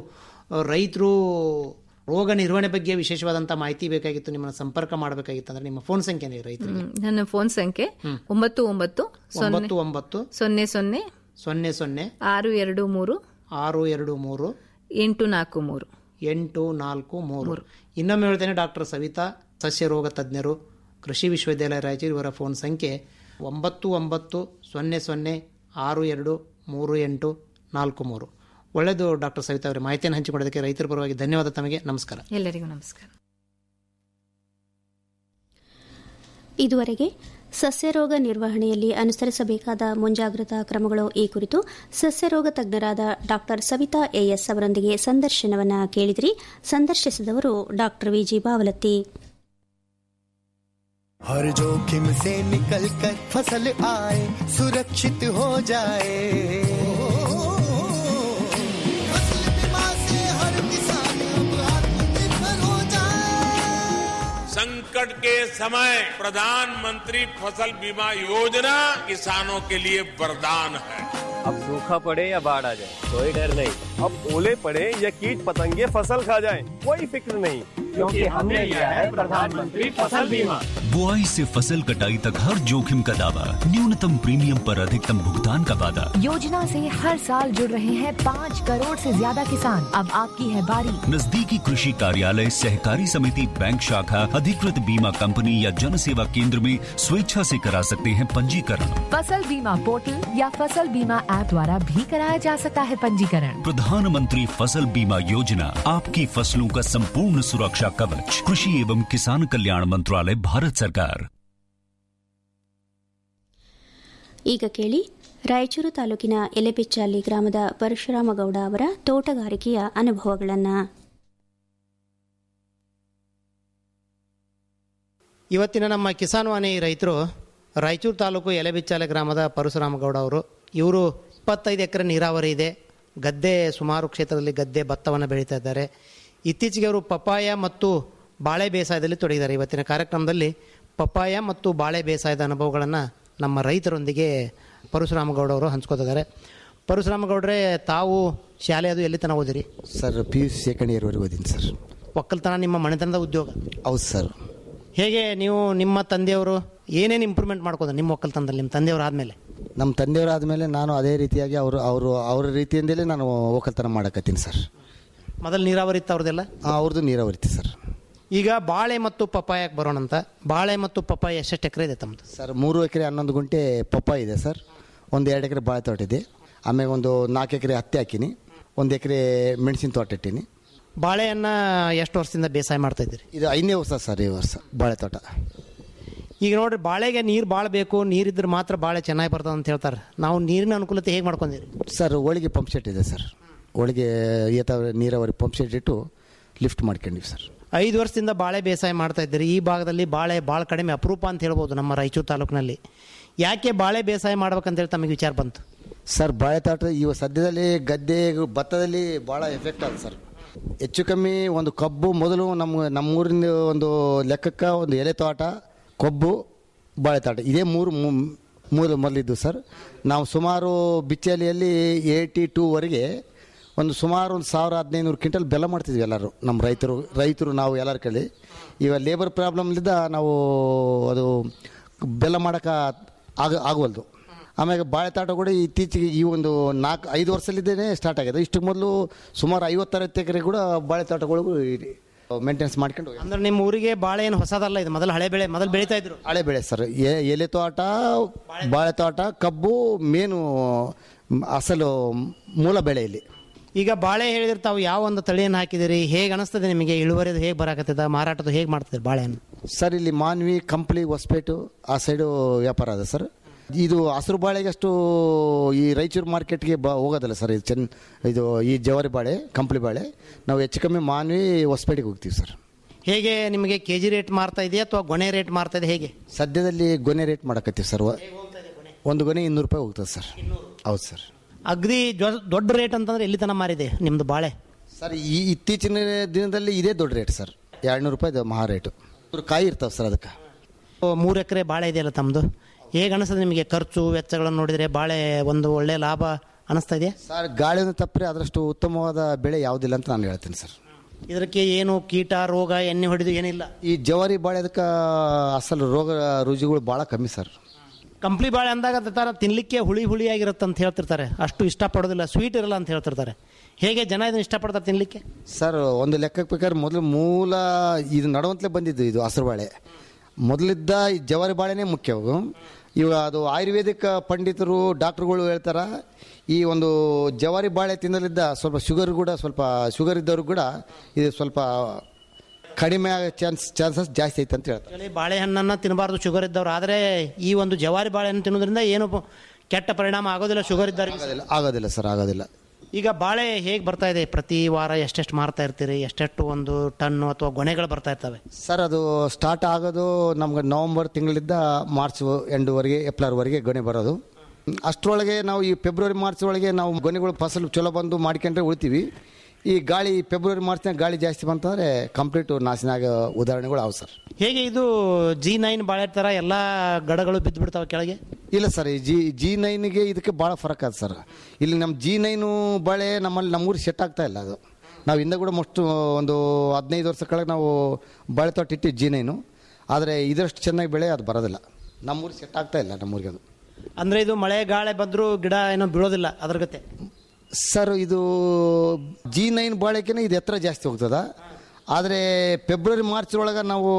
ರೈತರು ರೋಗ ನಿರ್ವಹಣೆ ಬಗ್ಗೆ ವಿಶೇಷವಾದಂಥ ಮಾಹಿತಿ ಬೇಕಾಗಿತ್ತು ನಿಮ್ಮನ್ನ ಸಂಪರ್ಕ ಮಾಡಬೇಕಾಗಿತ್ತು ಅಂದ್ರೆ ನಿಮ್ಮ ಫೋನ್ ಸಂಖ್ಯೆ ರೈತರಿಗೆ ನನ್ನ ಫೋನ್ ಸಂಖ್ಯೆ ಒಂಬತ್ತು ಒಂಬತ್ತು ಸೊನ್ನೆ ಒಂಬತ್ತು ಒಂಬತ್ತು ಸೊನ್ನೆ ಸೊನ್ನೆ ಸೊನ್ನೆ ಸೊನ್ನೆ ಆರು ಎರಡು ಮೂರು ಆರು ಎರಡು ಮೂರು ಎಂಟು ನಾಲ್ಕು ಮೂರು ಎಂಟು ನಾಲ್ಕು ಮೂರು ಇನ್ನೊಮ್ಮೆ ಹೇಳ್ತೇನೆ ಡಾಕ್ಟರ್ ಸವಿತಾ ಸಸ್ಯ ರೋಗ ತಜ್ಞರು ಕೃಷಿ ವಿಶ್ವವಿದ್ಯಾಲಯ ರಾಯಚೂರು ಇವರ ಫೋನ್ ಸಂಖ್ಯೆ ಒಂಬತ್ತು ಒಂಬತ್ತು ಸೊನ್ನೆ ಸೊನ್ನೆ ಆರು ಎರಡು ಮೂರು ಎಂಟು ನಾಲ್ಕು ಮೂರು ಒಳ್ಳೆಯದು ಡಾಕ್ಟರ್ ಸವಿತಾ ಅವರೇ ಮಾಹಿತಿಯನ್ನು ಹಂಚಿಕೊಡೋದಕ್ಕೆ ರೈತರ ಪರವಾಗಿ ಧನ್ಯವಾದ ತಮಗೆ ನಮಸ್ಕಾರ ಎಲ್ಲರಿಗೂ ನಮಸ್ಕಾರ ಇದುವರೆಗೆ ಸಸ್ಯರೋಗ ನಿರ್ವಹಣೆಯಲ್ಲಿ ಅನುಸರಿಸಬೇಕಾದ ಮುಂಜಾಗ್ರತಾ ಕ್ರಮಗಳು ಈ ಕುರಿತು ಸಸ್ಯರೋಗ ತಜ್ಞರಾದ ಡಾಕ್ಟರ್ ಸವಿತಾ ಎಎಸ್ ಅವರೊಂದಿಗೆ ಸಂದರ್ಶನವನ್ನ ಕೇಳಿದಿರಿ ಸಂದರ್ಶಿಸಿದವರು ಡಾಕ್ಟರ್ ವಿಜಿ ಬಾವಲತ್ತಿ हर जोखिम से निकल कर फसल आए सुरक्षित हो जाए फसल बीमा से हर किसान अब आत्मनिर्भर हो जाए संकट के समय प्रधानमंत्री फसल बीमा योजना किसानों के लिए वरदान है अब सूखा पड़े या बाढ़ आ जाए कोई डर नहीं अब ओले पड़े या कीट पतंगे फसल खा जाए कोई फिक्र नहीं क्योंकि हमने लिया है प्रधानमंत्री फसल बीमा बुआई से फसल कटाई तक हर जोखिम का दावा न्यूनतम प्रीमियम पर अधिकतम भुगतान का वादा योजना से हर साल जुड़ रहे हैं पाँच करोड़ से ज्यादा किसान अब आपकी है बारी नजदीकी कृषि कार्यालय सहकारी समिति बैंक शाखा अधिकृत बीमा कंपनी या जन सेवा केंद्र में स्वेच्छा से करा सकते हैं पंजीकरण फसल बीमा पोर्टल या फसल बीमा ऐप द्वारा भी कराया जा सकता है पंजीकरण प्रधानमंत्री फसल बीमा योजना आपकी फसलों का संपूर्ण सुरक्षा कवच कृषि एवं किसान कल्याण मंत्रालय भारत सरकार ಈಗ ಕೇಳಿ ರಾಯಚೂರು ತಾಲೂಕಿನ ಎಲೆಬಿಚ್ಚಾಲಿ ಗ್ರಾಮದ ಪರಶುರಾಮಗೌಡ ಅವರ ತೋಟಗಾರಿಕೆಯ ಅನುಭವಗಳನ್ನು ಇವತ್ತಿನ ನಮ್ಮ ಕಿಸಾನ್ ವಾಣಿ ರೈತರು ರಾಯಚೂರು ತಾಲೂಕು ಎಲೆಬಿಚ್ಚಾಲೆ ಗ್ರಾಮದ ಪರಶುರಾಮಗೌಡ ಅವರು ಇವರು ಇಪ್ಪತ್ತೈದು ಎಕರೆ ನೀರಾವರಿ ಇದೆ ಗದ್ದೆ ಸುಮಾರು ಕ್ಷೇತ್ರದಲ್ಲಿ ಗದ್ದೆ ಭತ್ತವನ್ನು ಬೆಳೀತಾ ಇದ್ದಾರೆ ಇತ್ತೀಚೆಗೆ ಅವರು ಪಪಾಯ ಮತ್ತು ಬಾಳೆ ಬೇಸಾಯದಲ್ಲಿ ತೊಡಗಿದ್ದಾರೆ ಇವತ್ತಿನ ಕಾರ್ಯಕ್ರಮದಲ್ಲಿ ಪಪಾಯ ಮತ್ತು ಬಾಳೆ ಬೇಸಾಯದ ಅನುಭವಗಳನ್ನು ನಮ್ಮ ರೈತರೊಂದಿಗೆ ಪರಶುರಾಮಗೌಡ ಅವರು ಹಂಚ್ಕೋತಿದ್ದಾರೆ ಪರಶುರಾಮಗೌಡ್ರೆ ತಾವು ಶಾಲೆ ಅದು ಎಲ್ಲಿ ತನಕ ಓದಿರಿ sir P U C second ಇಯರ್ವರೆಗೂ ಓದಿನಿ ಸರ್ ಒಕ್ಕಲ್ತನ ನಿಮ್ಮ ಮನೆತನದ ಉದ್ಯೋಗ ಹೌದು ಸರ್ ಹೇಗೆ ನೀವು ನಿಮ್ಮ ತಂದೆಯವರು ಏನೇನು ಇಂಪ್ರೂವ್ಮೆಂಟ್ ಮಾಡ್ಕೋದು ನಿಮ್ಮ ಒಕ್ಕಲ್ತನದಲ್ಲಿ ನಿಮ್ಮ ತಂದೆಯವರು ಆದಮೇಲೆ ನಮ್ಮ ತಂದೆಯವರು ಆದಮೇಲೆ ನಾನು ಅದೇ ರೀತಿಯಾಗಿ ಅವರು ಅವರು ಅವರ ರೀತಿಯಿಂದಲೇ ನಾನು ಒಕ್ಕಲ್ತನ ಮಾಡಕತ್ತೀನಿ ಸರ್ ಮೊದಲು ನೀರಾವರಿ ಇತ್ತು ಅವ್ರದ್ದೆಲ್ಲ ಅವ್ರದ್ದು ನೀರಾವರಿ ಇತ್ತು ಸರ್ ಈಗ ಬಾಳೆ ಮತ್ತು ಪಪ್ಪಾಯಕ್ಕೆ ಬರೋಣಂತ ಬಾಳೆ ಮತ್ತು ಪಪ್ಪಾಯ ಎಷ್ಟೆಷ್ಟು ಎಕರೆ ಇದೆ ತಮ್ಮದು ಸರ್ ಮೂರು ಎಕರೆ ಹನ್ನೊಂದು ಗುಂಟೆ ಪಪ್ಪ ಇದೆ ಸರ್ ಒಂದು ಎರಡು ಎಕರೆ ಬಾಳೆ ತೋಟ ಇದೆ ಆಮೇಲೆ ಒಂದು ನಾಲ್ಕು ಎಕರೆ ಹತ್ತಿ ಹಾಕಿನಿ ಒಂದು ಎಕರೆ ಮೆಣಸಿನ ತೋಟ ಇಟ್ಟೀನಿ ಬಾಳೆಯನ್ನು ಎಷ್ಟು ವರ್ಷದಿಂದ ಬೇಸಾಯ ಮಾಡ್ತಾ ಇದ್ದೀರಿ ಇದು ಐದನೇ ವರ್ಷ ಸರ್ ಈ ವರ್ಷ ಬಾಳೆ ತೋಟ ಈಗ ನೋಡ್ರಿ ಬಾಳೆಗೆ ನೀರು ಭಾಳ ಬೇಕು ನೀರಿದ್ರೆ ಮಾತ್ರ ಬಾಳೆ ಚೆನ್ನಾಗಿ ಬರ್ತದೆ ಅಂತ ಹೇಳ್ತಾರೆ ನಾವು ನೀರಿನ ಅನುಕೂಲತೆ ಹೇಗೆ ಮಾಡ್ಕೊಂಡಿರಿ ಸರ್ ಒಳಗೆ ಪಂಪ್ ಸೆಟ್ ಇದೆ ಸರ್ ಒಳಗೆ ಈತ ನೀರಾವರಿ ಪಂಪ್ ಸೆಟ್ ಇಟ್ಟು ಲಿಫ್ಟ್ ಮಾಡ್ಕೊಂಡಿವಿ ಸರ್ ಐದು ವರ್ಷದಿಂದ ಬಾಳೆ ಬೇಸಾಯ ಮಾಡ್ತಾ ಇದ್ದೀರಿ ಈ ಭಾಗದಲ್ಲಿ ಬಾಳೆ ಭಾಳ ಕಡಿಮೆ ಅಪರೂಪ ಅಂತ ಹೇಳ್ಬೋದು ನಮ್ಮ ರಾಯಚೂರು ತಾಲೂಕಿನಲ್ಲಿ ಯಾಕೆ ಬಾಳೆ ಬೇಸಾಯ ಮಾಡ್ಬೇಕಂತೇಳಿ ತಮಗೆ ವಿಚಾರ ಬಂತು ಸರ್ ಬಾಳೆ ತೋಟ ಇವ ಸದ್ಯದಲ್ಲಿ ಗದ್ದೆ ಭತ್ತದಲ್ಲಿ ಭಾಳ ಎಫೆಕ್ಟ್ ಆಗುತ್ತೆ ಸರ್ ಹೆಚ್ಚು ಕಮ್ಮಿ ಒಂದು ಕಬ್ಬು ಮೊದಲು ನಮ್ಮ ನಮ್ಮೂರಿನ ಒಂದು ಲೆಕ್ಕಕ್ಕೆ ಒಂದು ಎಲೆ ತೋಟ ಕಬ್ಬು ಬಾಳೆ ತೋಟ ಇದೇ ಮೂರು ಮೂ- ಮೂಲ ಮೊದಲಿದ್ದು ಸರ್ ನಾವು ಸುಮಾರು ಬಿಚ್ಚಲಿಯಲ್ಲಿ ಏಯ್ಟಿ ಟೂವರೆಗೆ ಒಂದು ಸುಮಾರು ಒಂದು ಸಾವಿರ ಹದಿನೈದು ಕ್ವಿಂಟಲ್ ಬೆಲ್ಲ ಮಾಡ್ತಿದ್ವಿ ಎಲ್ಲರೂ ನಮ್ಮ ರೈತರು ರೈತರು ನಾವು ಎಲ್ಲರ ಕಡೆ ಇವಾಗ ಲೇಬರ್ ಪ್ರಾಬ್ಲಮ್ಲಿಂದ ನಾವು ಅದು ಬೆಲ್ಲ ಮಾಡೋಕೆ ಆಗ ಆಗವಲ್ದು ಆಮೇಲೆ ಬಾಳೆ ತೋಟ ಕೂಡ ಇತ್ತೀಚೆಗೆ ಈ ಒಂದು ನಾಲ್ಕು ಐದು ವರ್ಷದಲ್ಲಿದ್ದೇನೆ ಸ್ಟಾರ್ಟ್ ಆಗಿದೆ ಇಷ್ಟು ಮೊದಲು ಸುಮಾರು ಐವತ್ತರವತ್ತು ಎಕರೆ ಕೂಡ ಬಾಳೆ ತೋಟಗಳಿಗೂ ಮೇಂಟೆನೆನ್ಸ್ ಮಾಡ್ಕೊಂಡು ಹೋಗ್ಯಾರ. ಅಂದ್ರೆ ನಿಮ್ಮ ಊರಿಗೆ ಬಾಳೆ ಏನು ಹೊಸದಲ್ಲ ಇದು ಮೊದಲು ಹಳೆ ಬೆಳೆ ಮೊದಲು ಬೆಳೀತಾ ಇದ್ರು ಹಳೆ ಬೆಳೆ ಸರ್ ಎ- ಎಲೆ ತೋಟ ಬಾಳೆ ತೋಟ ಕಬ್ಬು ಮೇನು ಮ್, ಅಸಲು ಮೂಲ ಬೆಳೆ ಇಲ್ಲಿ ಈಗ ಬಾಳೆ ಹೇಳಿದ್ರೆ ತಾವು ಯಾವ ಒಂದು ತಳಿಯನ್ನು ಹಾಕಿದಿರಿ ಹೇಗೆ ಅನಿಸ್ತದೆ ನಿಮಗೆ ಇಳುವರಿದು ಹೇಗೆ ಬರಾಕತ್ತದ ಮಾರಾಟದ ಹೇಗೆ ಮಾಡ್ತಿದ್ದೀರಿ ಬಾಳೆಹಣ್ಣು ಸರ್ ಇಲ್ಲಿ ಮಾನ್ವಿ ಕಂಪ್ಲಿ ಹೊಸಪೇಟು ಆ ಸೈಡು ವ್ಯಾಪಾರ ಅದ ಸರ್ ಇದು ಹಸಿರು ಬಾಳೆಗೆ ಅಷ್ಟು ಈ ರಾಯಚೂರು ಮಾರ್ಕೆಟ್ಗೆ ಬ ಹೋಗೋದಿಲ್ಲ ಸರ್ ಇದು ಚೆನ್ನ ಇದು ಈ ಜವಾರಿ ಬಾಳೆ ಕಂಪ್ಲಿ ಬಾಳೆ ನಾವು ಹೆಚ್ಚು ಕಮ್ಮಿ ಮಾನ್ವಿ ಹೊಸಪೇಟೆಗೆ ಹೋಗ್ತೀವಿ ಸರ್ ಹೇಗೆ ನಿಮಗೆ ಕೆ ಜಿ ರೇಟ್ ಮಾರ್ತಾ ಇದೆಯಾ ಅಥವಾ ಗೊನೆ ರೇಟ್ ಮಾರ್ತಾ ಇದೆ ಹೇಗೆ ಸದ್ಯದಲ್ಲಿ ಗೊನೆ ರೇಟ್ ಮಾಡಕತ್ತೀವಿ ಸರ್ ಒಂದು ಗೊನೆ ಇನ್ನೂರು ರೂಪಾಯಿ ಹೋಗ್ತದೆ ಸರ್ ಹೌದು ಸರ್ ಅಗದಿ ಜೊ- ದೊಡ್ಡ ರೇಟ್ ಅಂತಂದ್ರೆ ಎಲ್ಲಿ ತನಕ ಮಾರಿದೆ ನಿಮ್ದು ಬಾಳೆ ಸರ್ ಈ ಇತ್ತೀಚಿನ ದಿನದಲ್ಲಿ ಇದೇ ದೊಡ್ಡ ರೇಟ್ ಸರ್ ಎರಡುನೂರು ರೂಪಾಯಿ ಮಹಾ ರೇಟು ಇವ್ರು ಕಾಯಿ ಇರ್ತಾವೆ ಸರ್ ಅದಕ್ಕೆ ಮೂರು ಎಕರೆ ಬಾಳೆ ಇದೆಯಲ್ಲ ತಮ್ಮದು ಹೇಗೆ ಅನಿಸ್ತದೆ ನಿಮಗೆ ಖರ್ಚು ವೆಚ್ಚಗಳನ್ನು ನೋಡಿದರೆ ಬಾಳೆ ಒಂದು ಒಳ್ಳೆ ಲಾಭ ಅನಿಸ್ತಾ ಇದೆಯಾ ಸರ್ ಗಾಳಿಯನ್ನು ತಪ್ಪರೆ ಅದರಷ್ಟು ಉತ್ತಮವಾದ ಬೆಳೆ ಯಾವುದಿಲ್ಲ ಅಂತ ನಾನು ಹೇಳ್ತೀನಿ ಸರ್ ಇದಕ್ಕೆ ಏನು ಕೀಟ ರೋಗ ಎಣ್ಣೆ ಹೊಡೆದು ಏನಿಲ್ಲ ಈ ಜವಾರಿ ಬಾಳೆ ಅದಕ್ಕೆ ಅಸಲು ರೋಗ ರುಜಿಗಳು ಭಾಳ ಕಮ್ಮಿ ಸರ್ ಕಂಪ್ಲಿ ಬಾಳೆ ಅಂದಾಗ ಅದು ತರ ತಿನ್ಲಿಕ್ಕೆ ಹುಳಿ ಹುಳಿಯಾಗಿರುತ್ತೆ ಅಂತ ಹೇಳ್ತಿರ್ತಾರೆ ಅಷ್ಟು ಇಷ್ಟಪಡೋದಿಲ್ಲ ಸ್ವೀಟ್ ಇರಲ್ಲ ಅಂತ ಹೇಳ್ತಿರ್ತಾರೆ ಹೇಗೆ ಜನ ಇದನ್ನ ಇಷ್ಟಪಡ್ತಾರೆ ತಿನ್ಲಿಕ್ಕೆ ಸರ್ ಒಂದು ಲೆಕ್ಕಕ್ಕೆ ಬೇಕಾದ್ರೆ ಮೊದಲು ಮೂಲ ಇದು ನಡುವಂತಲೇ ಬಂದಿದ್ದು ಇದು ಹಸಿರು ಬಾಳೆ ಮೊದಲಿದ್ದ ಈ ಜವಾರಿ ಬಾಳೆನೇ ಮುಖ್ಯ ಅವು. ಇವಾಗ ಅದು ಆಯುರ್ವೇದಿಕ್ ಪಂಡಿತರು ಡಾಕ್ಟ್ರುಗಳು ಹೇಳ್ತಾರ ಈ ಒಂದು ಜವಾರಿ ಬಾಳೆ ತಿನ್ನಲಿದ್ದ ಸ್ವಲ್ಪ ಶುಗರ್ ಕೂಡ ಸ್ವಲ್ಪ ಶುಗರ್ ಇದ್ದವ್ರು ಕೂಡ ಇದು ಸ್ವಲ್ಪ ಕಡಿಮೆ ಆಗೋ ಚಾನ್ಸ್ ಚಾನ್ಸಸ್ ಜಾಸ್ತಿ ಐತೆ ಅಂತ ಹೇಳ್ತಾರೆ Actually ಬಾಳೆಹಣ್ಣನ್ನು ತಿನ್ನಬಾರ್ದು ಶುಗರ್ ಇದ್ದವ್ರು ಆದರೆ ಈ ಒಂದು ಜವಾರಿ ಬಾಳೆಹಣ್ಣು ತಿನ್ನೋದ್ರಿಂದ ಏನು ಪ- ಕೆಟ್ಟ ಪರಿಣಾಮ ಆಗೋದಿಲ್ಲ ಶುಗರ್ ಇದ್ದವ್ರಿಗೆ ಆಗೋದಿಲ್ಲ ಆಗೋದಿಲ್ಲ ಸರ್ ಆಗೋದಿಲ್ಲ ಈಗ ಬಾಳೆ ಹೇಗೆ ಬರ್ತಾ ಇದೆ ಪ್ರತಿ ವಾರ ಎಷ್ಟೆಷ್ಟು ಮಾರ್ತಾ ಇರ್ತೀರಿ ಎಷ್ಟೆಷ್ಟು ಒಂದು ಟನ್ನು ಅಥವಾ ಗೊನೆಗಳು ಬರ್ತಾ ಇರ್ತವೆ ಸರ್ ಅದು ಸ್ಟಾರ್ಟ್ ಆಗೋದು ನಮ್ಗೆ ನವಂಬರ್ ತಿಂಗಳಿಂದ ಮಾರ್ಚ್ ಎಂಡ್ವರೆಗೆ ಏಪ್ರಿಲ್ವರೆಗೆ ಗೊನೆ ಬರೋದು ಅಷ್ಟರೊಳಗೆ ನಾವು ಈ ಫೆಬ್ರವರಿ ಮಾರ್ಚ್ ಒಳಗೆ ನಾವು ಗೊನೆಗಳು ಫಸಲು ಚಲೋ ಬಂದು ಮಾಡ್ಕೊಂಡ್ರೆ ಉಳ್ತೀವಿ ಈ ಗಾಳಿ ಫೆಬ್ರವರಿ ಮಾರ್ಚ್ನಾಗ ಗಾಳಿ ಜಾಸ್ತಿ ಬಂತಂದರೆ ಕಂಪ್ಲೀಟು ನಾಶನಾಗ ಉದಾಹರಣೆಗಳು ಅವು ಸರ್ ಹೇಗೆ ಇದು ಜಿ ನೈನ್ ಬಾಳೆ ಥರ ಎಲ್ಲ ಗಡಗಳು ಬಿದ್ದು ಬಿಡ್ತಾವೆ ಕೆಳಗೆ ಇಲ್ಲ ಸರ್ ಈ ಜಿ ಜಿ ನೈನ್ಗೆ ಇದಕ್ಕೆ ಭಾಳ ಫರಕ್ ಅದ ಸರ್ ಇಲ್ಲಿ ನಮ್ಮ ಜಿ ನೈನು ಬಾಳೆ ನಮ್ಮಲ್ಲಿ ನಮ್ಮೂರಿಗೆ ಸೆಟ್ ಆಗ್ತಾ ಇಲ್ಲ ಅದು ನಾವು ಹಿಂದೆ ಕೂಡ ಮೋಸ್ಟ್ ಒಂದು ಹದಿನೈದು ವರ್ಷ ಕೆಳಗೆ ನಾವು ಬಾಳೆ ತೋಟ ಇಟ್ಟು ಜಿ ನೈನು ಆದರೆ ಇದರಷ್ಟು ಚೆನ್ನಾಗಿ ಬೆಳೆ ಅದು ಬರೋದಿಲ್ಲ ನಮ್ಮೂರಿಗೆ ಸೆಟ್ ಆಗ್ತಾ ಇಲ್ಲ ನಮ್ಮೂರಿಗೆ ಅದು ಅಂದ್ರೆ ಇದು ಮಳೆ ಗಾಳಿ ಬಂದರೂ ಗಿಡ ಏನೋ ಬೀಳೋದಿಲ್ಲ ಅದ್ರ ಗತೆ ಸರ್ ಇದು ಜಿ ನೈನ್ ಬಾಳಿಕೆನೇ ಇದು ಎತ್ತರ ಜಾಸ್ತಿ ಹೋಗ್ತದ ಆದರೆ ಫೆಬ್ರವರಿ ಮಾರ್ಚ್ ಒಳಗೆ ನಾವು